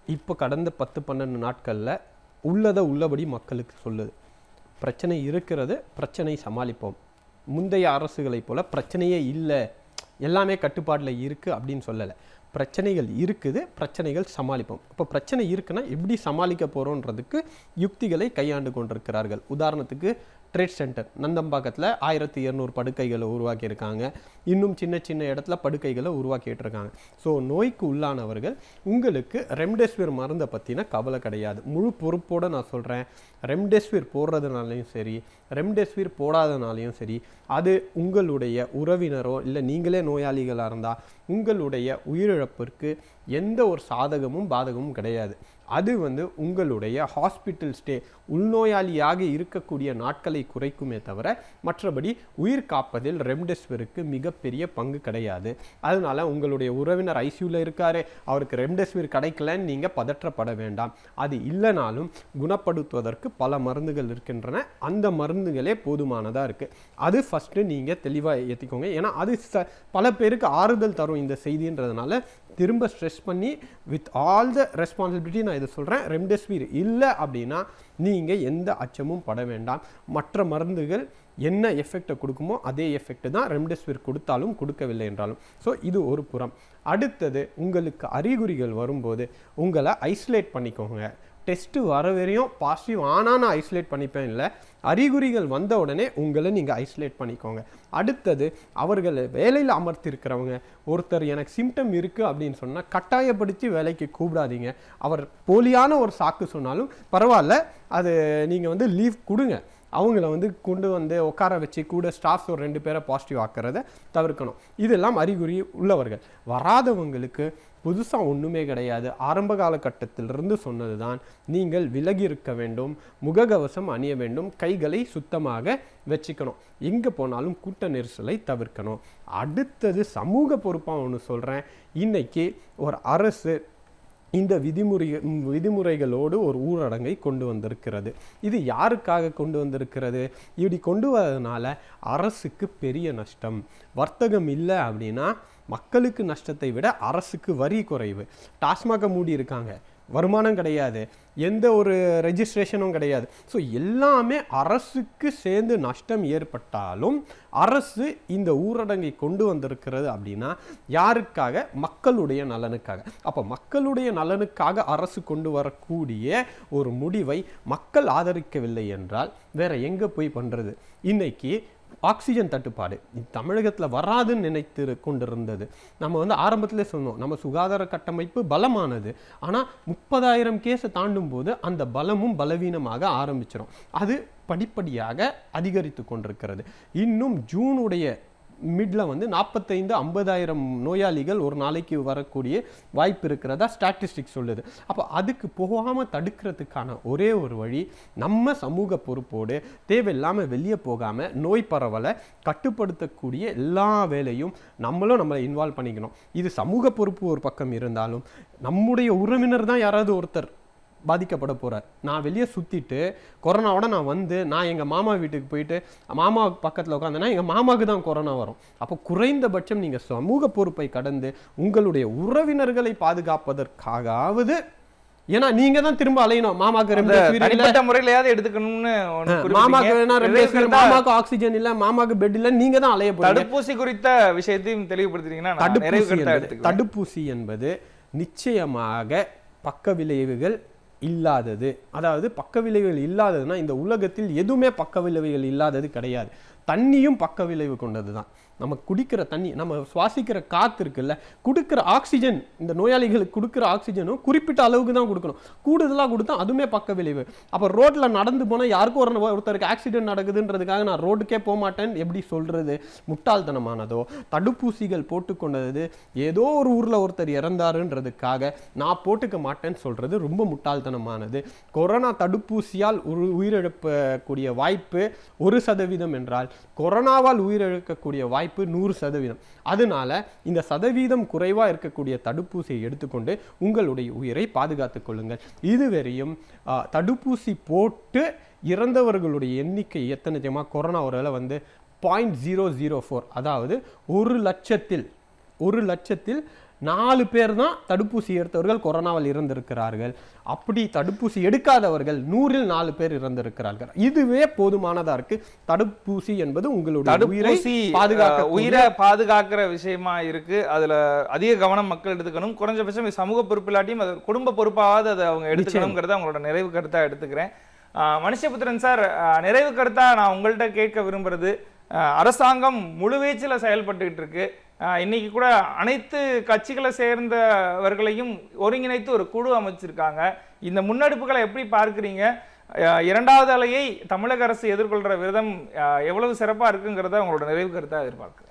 S3: இப்போ கடந்த பத்து பன்னெண்டு நாட்களில் உள்ளதை உள்ளபடி மக்களுக்கு சொல்லுது பிரச்சனை இருக்கிறது பிரச்சனை சமாளிப்போம் முந்தைய அரசுகளைப் போல பிரச்சனையே இல்லை எல்லாமே கட்டுப்பாட்டில் இருக்குது அப்படின்னு சொல்லலை பிரச்சனைகள் இருக்குது பிரச்சனைகள் சமாளிப்போம் இப்போ பிரச்சனை இருக்குன்னா எப்படி சமாளிக்க போகிறோன்றதுக்கு யுக்திகளை கையாண்டு கொண்டிருக்கிறார்கள் உதாரணத்துக்கு ட்ரேட் சென்டர் நந்தம்பாக்கத்தில் ஆயிரத்தி இரநூறு படுக்கைகளை உருவாக்கியிருக்காங்க இன்னும் சின்ன சின்ன இடத்துல படுக்கைகளை உருவாக்கிட்டு இருக்காங்க ஸோ நோய்க்கு உள்ளானவர்கள் உங்களுக்கு ரெம்டெசிவிர் மருந்தை பற்றின கவலை கிடையாது முழு பொறுப்போடு நான் சொல்கிறேன் ரெம்டெசிவிர் போடுறதுனாலையும் சரி ரெம்டெசிவிர் போடாதனாலையும் சரி அது உங்களுடைய உறவினரோ இல்லை நீங்களே நோயாளிகளாக இருந்தால் உங்களுடைய உயிரிழப்பிற்கு எந்த ஒரு சாதகமும் பாதகமும் கிடையாது அது வந்து உங்களுடைய ஹாஸ்பிட்டல் ஸ்டே உள்நோயாளியாக இருக்கக்கூடிய நாட்களை குறைக்குமே தவிர மற்றபடி உயிர் காப்பதில் ரெம்டெசிவிருக்கு மிகப்பெரிய பங்கு கிடையாது அதனால உங்களுடைய உறவினர் ஐசியூவில் இருக்காரு அவருக்கு ரெம்டெசிவிர் கிடைக்கலன்னு நீங்கள் பதற்றப்பட வேண்டாம் அது இல்லைனாலும் குணப்படுத்துவதற்கு பல மருந்துகள் இருக்கின்றன அந்த மருந்துகளே போதுமானதாக இருக்குது அது ஃபஸ்ட்டு நீங்கள் தெளிவாக ஏற்றிக்கோங்க ஏன்னா அது ச பல பேருக்கு ஆறுதல் தரும் இந்த செய்தின்றதுனால திரும்ப ஸ்ட்ரெஸ் பண்ணி வித் ஆல் த ரெஸ்பான்சிபிலிட்டி நான் இதை சொல்கிறேன் ரெம்டெசிவிர் இல்லை அப்படின்னா நீங்கள் எந்த அச்சமும் பட வேண்டாம் மற்ற மருந்துகள் என்ன எஃபெக்டை கொடுக்குமோ அதே எஃபெக்ட் தான் ரெம்டெசிவிர் கொடுத்தாலும் கொடுக்கவில்லை என்றாலும் ஸோ இது ஒரு புறம் அடுத்தது உங்களுக்கு அறிகுறிகள் வரும்போது உங்களை ஐசோலேட் பண்ணிக்கோங்க டெஸ்ட்டு வர வரையும் பாசிட்டிவ் ஆனால் நான் ஐசோலேட் பண்ணிப்பேன் இல்லை அறிகுறிகள் வந்த உடனே உங்களை நீங்கள் ஐசோலேட் பண்ணிக்கோங்க அடுத்தது அவர்கள் வேலையில் அமர்த்திருக்கிறவங்க ஒருத்தர் எனக்கு சிம்டம் இருக்குது அப்படின்னு சொன்னால் கட்டாயப்படுத்தி வேலைக்கு கூப்பிடாதீங்க அவர் போலியான ஒரு சாக்கு சொன்னாலும் பரவாயில்ல அது நீங்கள் வந்து லீவ் கொடுங்க அவங்கள வந்து கொண்டு வந்து உட்கார வச்சு கூட ஸ்டாஃப்ஸ் ஒரு ரெண்டு பேரை பாசிட்டிவ் ஆக்கிறத தவிர்க்கணும் இதெல்லாம் அறிகுறி உள்ளவர்கள் வராதவங்களுக்கு புதுசாக ஒன்றுமே கிடையாது ஆரம்ப காலகட்டத்திலிருந்து சொன்னது தான் நீங்கள் விலகி இருக்க வேண்டும் முகக்கவசம் அணிய வேண்டும் கைகளை சுத்தமாக வச்சுக்கணும் எங்கே போனாலும் கூட்ட நெரிசலை தவிர்க்கணும் அடுத்தது சமூக பொறுப்பாக ஒன்று சொல்கிறேன் இன்னைக்கு ஒரு அரசு இந்த விதிமுறை விதிமுறைகளோடு ஒரு ஊரடங்கை கொண்டு வந்திருக்கிறது இது யாருக்காக கொண்டு வந்திருக்கிறது இப்படி கொண்டு வரதுனால அரசுக்கு பெரிய நஷ்டம் வர்த்தகம் இல்லை அப்படின்னா மக்களுக்கு நஷ்டத்தை விட அரசுக்கு வரி குறைவு டாஸ்மாக மூடி இருக்காங்க வருமானம் கிடையாது எந்த ஒரு ரெஜிஸ்ட்ரேஷனும் கிடையாது ஸோ எல்லாமே அரசுக்கு சேர்ந்து நஷ்டம் ஏற்பட்டாலும் அரசு இந்த ஊரடங்கை கொண்டு வந்திருக்கிறது அப்படின்னா யாருக்காக மக்களுடைய நலனுக்காக அப்போ மக்களுடைய நலனுக்காக அரசு கொண்டு வரக்கூடிய ஒரு முடிவை மக்கள் ஆதரிக்கவில்லை என்றால் வேற எங்கே போய் பண்ணுறது இன்னைக்கு ஆக்சிஜன் தட்டுப்பாடு தமிழகத்தில் வராதுன்னு நினைத்து கொண்டிருந்தது நம்ம வந்து ஆரம்பத்திலே சொன்னோம் நம்ம சுகாதார கட்டமைப்பு பலமானது ஆனால் முப்பதாயிரம் கேஸை தாண்டும் போது அந்த பலமும் பலவீனமாக ஆரம்பிச்சிடும் அது படிப்படியாக அதிகரித்து கொண்டிருக்கிறது இன்னும் ஜூனுடைய மிட்ல வந்து நாற்பத்தைந்து ஐம்பதாயிரம் நோயாளிகள் ஒரு நாளைக்கு வரக்கூடிய வாய்ப்பு இருக்கிறதா ஸ்டாட்டிஸ்டிக்ஸ் சொல்லுது அப்போ அதுக்கு போகாமல் தடுக்கிறதுக்கான ஒரே ஒரு வழி நம்ம சமூக பொறுப்போடு தேவையில்லாமல் வெளியே போகாமல் நோய் பரவலை கட்டுப்படுத்தக்கூடிய எல்லா வேலையும் நம்மளும் நம்மளை இன்வால்வ் பண்ணிக்கணும் இது சமூக பொறுப்பு ஒரு பக்கம் இருந்தாலும் நம்முடைய உறவினர் தான் யாராவது ஒருத்தர் பாதிக்கப்பட போகிறார் நான் வெளியே சுற்றிட்டு கொரோனாவோட நான் வந்து நான் எங்கள் மாமா வீட்டுக்கு போயிட்டு மாமா பக்கத்தில் உட்காந்தேன்னா எங்கள் மாமாவுக்கு தான் கொரோனா வரும் அப்போ குறைந்தபட்சம் நீங்கள் சமூக பொறுப்பை கடந்து உங்களுடைய உறவினர்களை பாதுகாப்பதற்காகவது ஏன்னா நீங்க தான் திரும்ப அலையணும் மாமாக்கு ரெண்டு வீடு இல்ல
S1: தனிப்பட்ட முறையிலயாவது எடுத்துக்கணும்னு ஒண்ணு
S3: மாமாக்கு
S1: குறிப்பிட்டீங்க.
S3: வேணா ரெண்டு
S1: நிறைய
S3: பேர்
S1: பேர்
S3: மாமாக்கு ஆக்சிஜன் இல்ல மாமாக்கு பெட் இல்ல நீங்க தான் அலைய போறீங்க
S1: தடுப்பூசி குறித்த விஷயத்தையும் தெளிவுபடுத்துறீங்கன்னா நான் நிறைவு
S3: தடுப்பூசி
S1: கருத்தா
S3: என்பது
S1: எடுத்துக்கிறேன்
S3: தடுப்பூசி என்பது நிச்சயமாக பக்க விளைவுகள் இல்லாதது அதாவது பக்க விளைவுகள் இல்லாததுன்னா இந்த உலகத்தில் எதுவுமே பக்க விளைவுகள் இல்லாதது கிடையாது தண்ணியும் பக்க விளைவு கொண்டது தான் நம்ம குடிக்கிற தண்ணி நம்ம சுவாசிக்கிற காத்து இருக்குல்ல கொடுக்குற ஆக்சிஜன் இந்த நோயாளிகளுக்கு கொடுக்குற ஆக்சிஜனும் குறிப்பிட்ட அளவுக்கு தான் கொடுக்கணும் கூடுதலாக கொடுத்தா அதுவுமே பக்க விளைவு அப்போ ரோட்டில் நடந்து போனால் யாருக்கும் ஒரு ஒருத்தருக்கு ஆக்சிடென்ட் நடக்குதுன்றதுக்காக நான் ரோட்டுக்கே போக மாட்டேன்னு எப்படி சொல்கிறது முட்டாள்தனமானதோ தடுப்பூசிகள் போட்டுக்கொண்டது ஏதோ ஒரு ஊரில் ஒருத்தர் இறந்தாருன்றதுக்காக நான் போட்டுக்க மாட்டேன்னு சொல்கிறது ரொம்ப முட்டாள்தனமானது கொரோனா தடுப்பூசியால் ஒரு உயிரிழக்கக்கூடிய வாய்ப்பு ஒரு சதவீதம் என்றால் கொரோனாவால் உயிரிழக்கக்கூடிய வாய்ப்பு நூறு சதவீதம் அதனால இந்த சதவீதம் குறைவாக இருக்கக்கூடிய தடுப்பூசியை எடுத்துக்கொண்டு உங்களுடைய உயிரை பாதுகாத்துக் கொள்ளுங்கள் இதுவரையும் ஆ, தடுப்பூசி போட்டு இறந்தவர்களுடைய எண்ணிக்கை எத்தனை தெரியுமா கொரோனா ஒருவேளை வந்து பாயிண்ட் ஜீரோ ஜீரோ ஃபோர் அதாவது ஒரு லட்சத்தில் ஒரு லட்சத்தில் நாலு பேர் தான் தடுப்பூசி எடுத்தவர்கள் கொரோனாவில் இறந்திருக்கிறார்கள் அப்படி தடுப்பூசி எடுக்காதவர்கள் நூறில் நாலு பேர் இறந்திருக்கிறார்கள் இதுவே போதுமானதா இருக்கு தடுப்பூசி என்பது உங்களுடைய உயிரை
S1: தடுப்பூசி
S3: பாதுகாக்க
S1: அஹ், உயிரை பாதுகாக்கிற விஷயமா இருக்கு அதுல அதிக கவனம் மக்கள் எடுத்துக்கணும் குறைஞ்சபட்சம் இது சமூக பொறுப்பில்லாட்டியும் அது குடும்ப பொறுப்பாவது அதை அவங்க எடுத்துக்கணுங்கிறத அவங்களோட நிறைவு கருத்தா எடுத்துக்கிறேன் அஹ், மனுஷபுத்திரன் சார் அஹ், நிறைவு கருத்தா நான் உங்கள்கிட்ட கேட்க விரும்புறது அஹ், அரசாங்கம் முழுவீச்சில் செயல்பட்டுக்கிட்டு இருக்கு அஹ், இன்னைக்கு கூட அனைத்து கட்சிகளை சேர்ந்தவர்களையும் ஒருங்கிணைத்து ஒரு குழு அமைச்சிருக்காங்க இந்த முன்னெடுப்புகளை எப்படி பார்க்குறீங்க அஹ் இரண்டாவது அலையை தமிழக அரசு எதிர்கொள்கிற விதம் அஹ், எவ்வளவு சிறப்பா இருக்குங்கிறத உங்களோட நிறைவு கருத்தா எதிர்பார்க்கிறேன்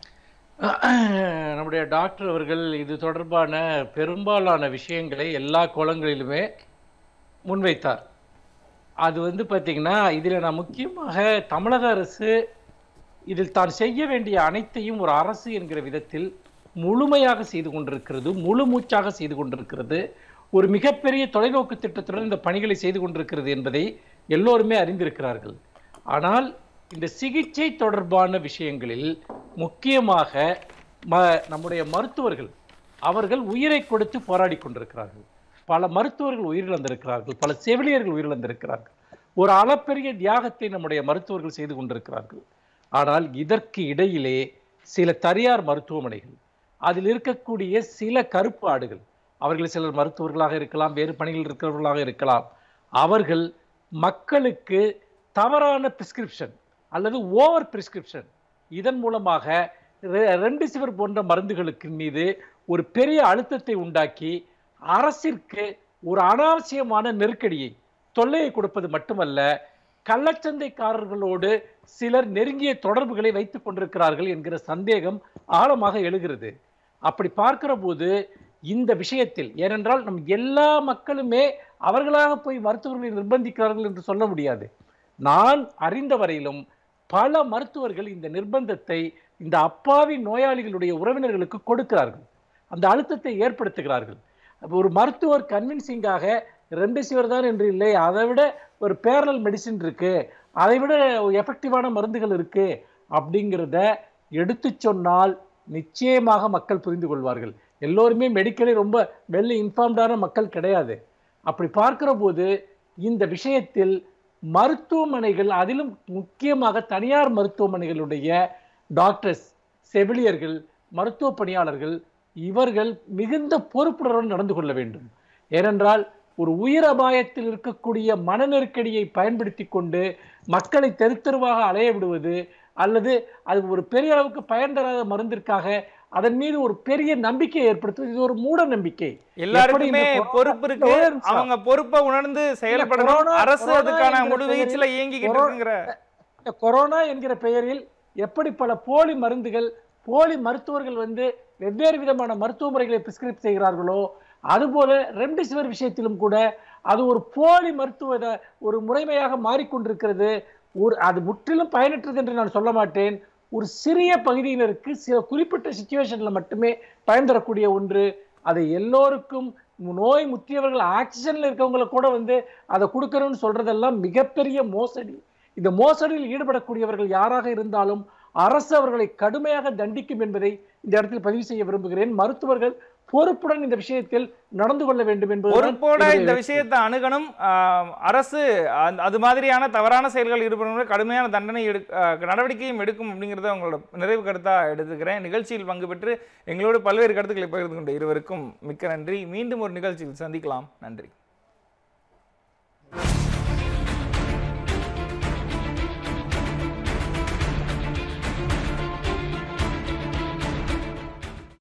S2: நம்முடைய டாக்டர் அவர்கள் இது தொடர்பான பெரும்பாலான விஷயங்களை எல்லா கோணங்களிலுமே முன்வைத்தார் அது வந்து பார்த்தீங்கன்னா இதில் நான் முக்கியமாக தமிழக அரசு இதில் தான் செய்ய வேண்டிய அனைத்தையும் ஒரு அரசு என்கிற விதத்தில் முழுமையாக செய்து கொண்டிருக்கிறது முழு மூச்சாக செய்து கொண்டிருக்கிறது ஒரு மிகப்பெரிய தொலைநோக்கு திட்டத்துடன் இந்த பணிகளை செய்து கொண்டிருக்கிறது என்பதை எல்லோருமே அறிந்திருக்கிறார்கள் ஆனால் இந்த சிகிச்சை தொடர்பான விஷயங்களில் முக்கியமாக ம நம்முடைய மருத்துவர்கள் அவர்கள் உயிரை கொடுத்து போராடி கொண்டிருக்கிறார்கள் பல மருத்துவர்கள் உயிரிழந்திருக்கிறார்கள் பல செவிலியர்கள் உயிரிழந்திருக்கிறார்கள் ஒரு அளப்பெரிய தியாகத்தை நம்முடைய மருத்துவர்கள் செய்து கொண்டிருக்கிறார்கள் ஆனால் இதற்கு இடையிலே சில தனியார் மருத்துவமனைகள் அதில் இருக்கக்கூடிய சில கருப்பு ஆடுகள் அவர்கள் சிலர் மருத்துவர்களாக இருக்கலாம் வேறு பணிகள் இருக்கிறவர்களாக இருக்கலாம் அவர்கள் மக்களுக்கு தவறான பிரிஸ்கிரிப்ஷன் அல்லது ஓவர் பிரிஸ்கிரிப்ஷன் இதன் மூலமாக ரெ- ரெம்டெசிவிர் போன்ற மருந்துகளுக்கு மீது ஒரு பெரிய அழுத்தத்தை உண்டாக்கி அரசிற்கு ஒரு அனாவசியமான நெருக்கடியை தொல்லையை கொடுப்பது மட்டுமல்ல கள்ளச்சந்தைக்காரர்களோடு சிலர் நெருங்கிய தொடர்புகளை வைத்துக் கொண்டிருக்கிறார்கள் என்கிற சந்தேகம் ஆழமாக எழுகிறது அப்படி பார்க்கிற போது இந்த விஷயத்தில் ஏனென்றால் நம் எல்லா மக்களுமே அவர்களாக போய் மருத்துவர்களை நிர்பந்திக்கிறார்கள் என்று சொல்ல முடியாது நான் அறிந்த வரையிலும் பல மருத்துவர்கள் இந்த நிர்பந்தத்தை இந்த அப்பாவி நோயாளிகளுடைய உறவினர்களுக்கு கொடுக்கிறார்கள் அந்த அழுத்தத்தை ஏற்படுத்துகிறார்கள் அப்ப ஒரு மருத்துவர் கன்வின்சிங்காக ரெம்டெசிவிர் தான் என்று இல்லை அதை விட ஒரு பேரலல் மெடிசின் இருக்கு அதை விட எஃபெக்டிவான மருந்துகள் இருக்கு அப்படிங்கிறத எடுத்து சொன்னால் நிச்சயமாக மக்கள் புரிந்து கொள்வார்கள் எல்லோருமே மெடிக்கலி ரொம்ப வெல் இன்ஃபார்ம்டான மக்கள் கிடையாது அப்படி பார்க்கிற போது இந்த விஷயத்தில் மருத்துவமனைகள் அதிலும் முக்கியமாக தனியார் மருத்துவமனைகளுடைய டாக்டர்ஸ் செவிலியர்கள் மருத்துவ பணியாளர்கள் இவர்கள் மிகுந்த பொறுப்புணர்வுடன் நடந்து கொள்ள வேண்டும் ஏனென்றால் ஒரு உயிர் அபாயத்தில் இருக்கக்கூடிய மன நெருக்கடியை பயன்படுத்தி கொண்டு மக்களை தெரு தெருவாக அலைய விடுவது அல்லது அது ஒரு பெரிய அளவுக்கு பயன் தராத மருந்திற்காக அதன் மீது ஒரு பெரிய நம்பிக்கையை ஏற்படுத்துவது இது ஒரு மூட நம்பிக்கை
S1: எல்லாருக்குமே
S2: எப்படி இந்த
S1: பொறுப்பு இருக்கு
S2: ஒரே நிமிஷம்.
S1: அவங்க பொறுப்பை உணர்ந்து செயல்படணும்
S2: கொரோனா-
S1: அரசு
S2: கொரோனா
S1: அதுக்கான
S2: என்கிற
S1: முழுவீச்சுல இயங்கிக்கிட்டு
S2: கொரோ-
S1: இருக்குங்கிற
S2: இந்த கொரோனா என்கிற பெயரில் எப்படி பல போலி மருந்துகள் போலி மருத்துவர்கள் வந்து வெவ்வேறு விதமான மருத்துவ முறைகளை பிரிஸ்கிரைப் செய்கிறார்களோ அதுபோல ரெம்டெசிவிர் விஷயத்திலும் கூட அது ஒரு போலி மருத்துவ இத- ஒரு முறைமையாக மாறிக்கொண்டிருக்கிறது ஒரு அது முற்றிலும் பயனற்றது என்று நான் சொல்ல மாட்டேன் ஒரு சிறிய பகுதியினருக்கு சில குறிப்பிட்ட சுச்சுவேஷன்ல மட்டுமே பயன் தரக்கூடிய ஒன்று அதை எல்லோருக்கும் நோய் முற்றியவர்கள் ஆக்சிஜன்ல இருக்கவங்களை கூட வந்து அதை கொடுக்கணும்னு சொல்றதெல்லாம் மிகப்பெரிய மோசடி இந்த மோசடியில் ஈடுபடக்கூடியவர்கள் யாராக இருந்தாலும் அரசு அவர்களை கடுமையாக தண்டிக்கும் என்பதை இந்த இடத்தில் பதிவு செய்ய விரும்புகிறேன் மருத்துவர்கள் பொறுப்புடன் இந்த விஷயத்தில் நடந்து கொள்ள வேண்டும் என்பது
S1: பொறுப்போட இந்த விஷயத்தை அணுகணும் ஆஹ், அரசு அந்த- அது மாதிரியான தவறான செயல்கள் ஈடுபடுவதற்கு கடுமையான தண்டனை எடு ஆஹ், நடவடிக்கையும் எடுக்கும் அப்படிங்கிறத உங்களோட நிறைவு கருத்தா எடுத்துக்கிறேன் நிகழ்ச்சியில் பங்கு பெற்று எங்களோடு பல்வேறு கருத்துக்களை பகிர்ந்து கொண்ட இருவருக்கும் மிக்க நன்றி மீண்டும் ஒரு நிகழ்ச்சியில் சந்திக்கலாம் நன்றி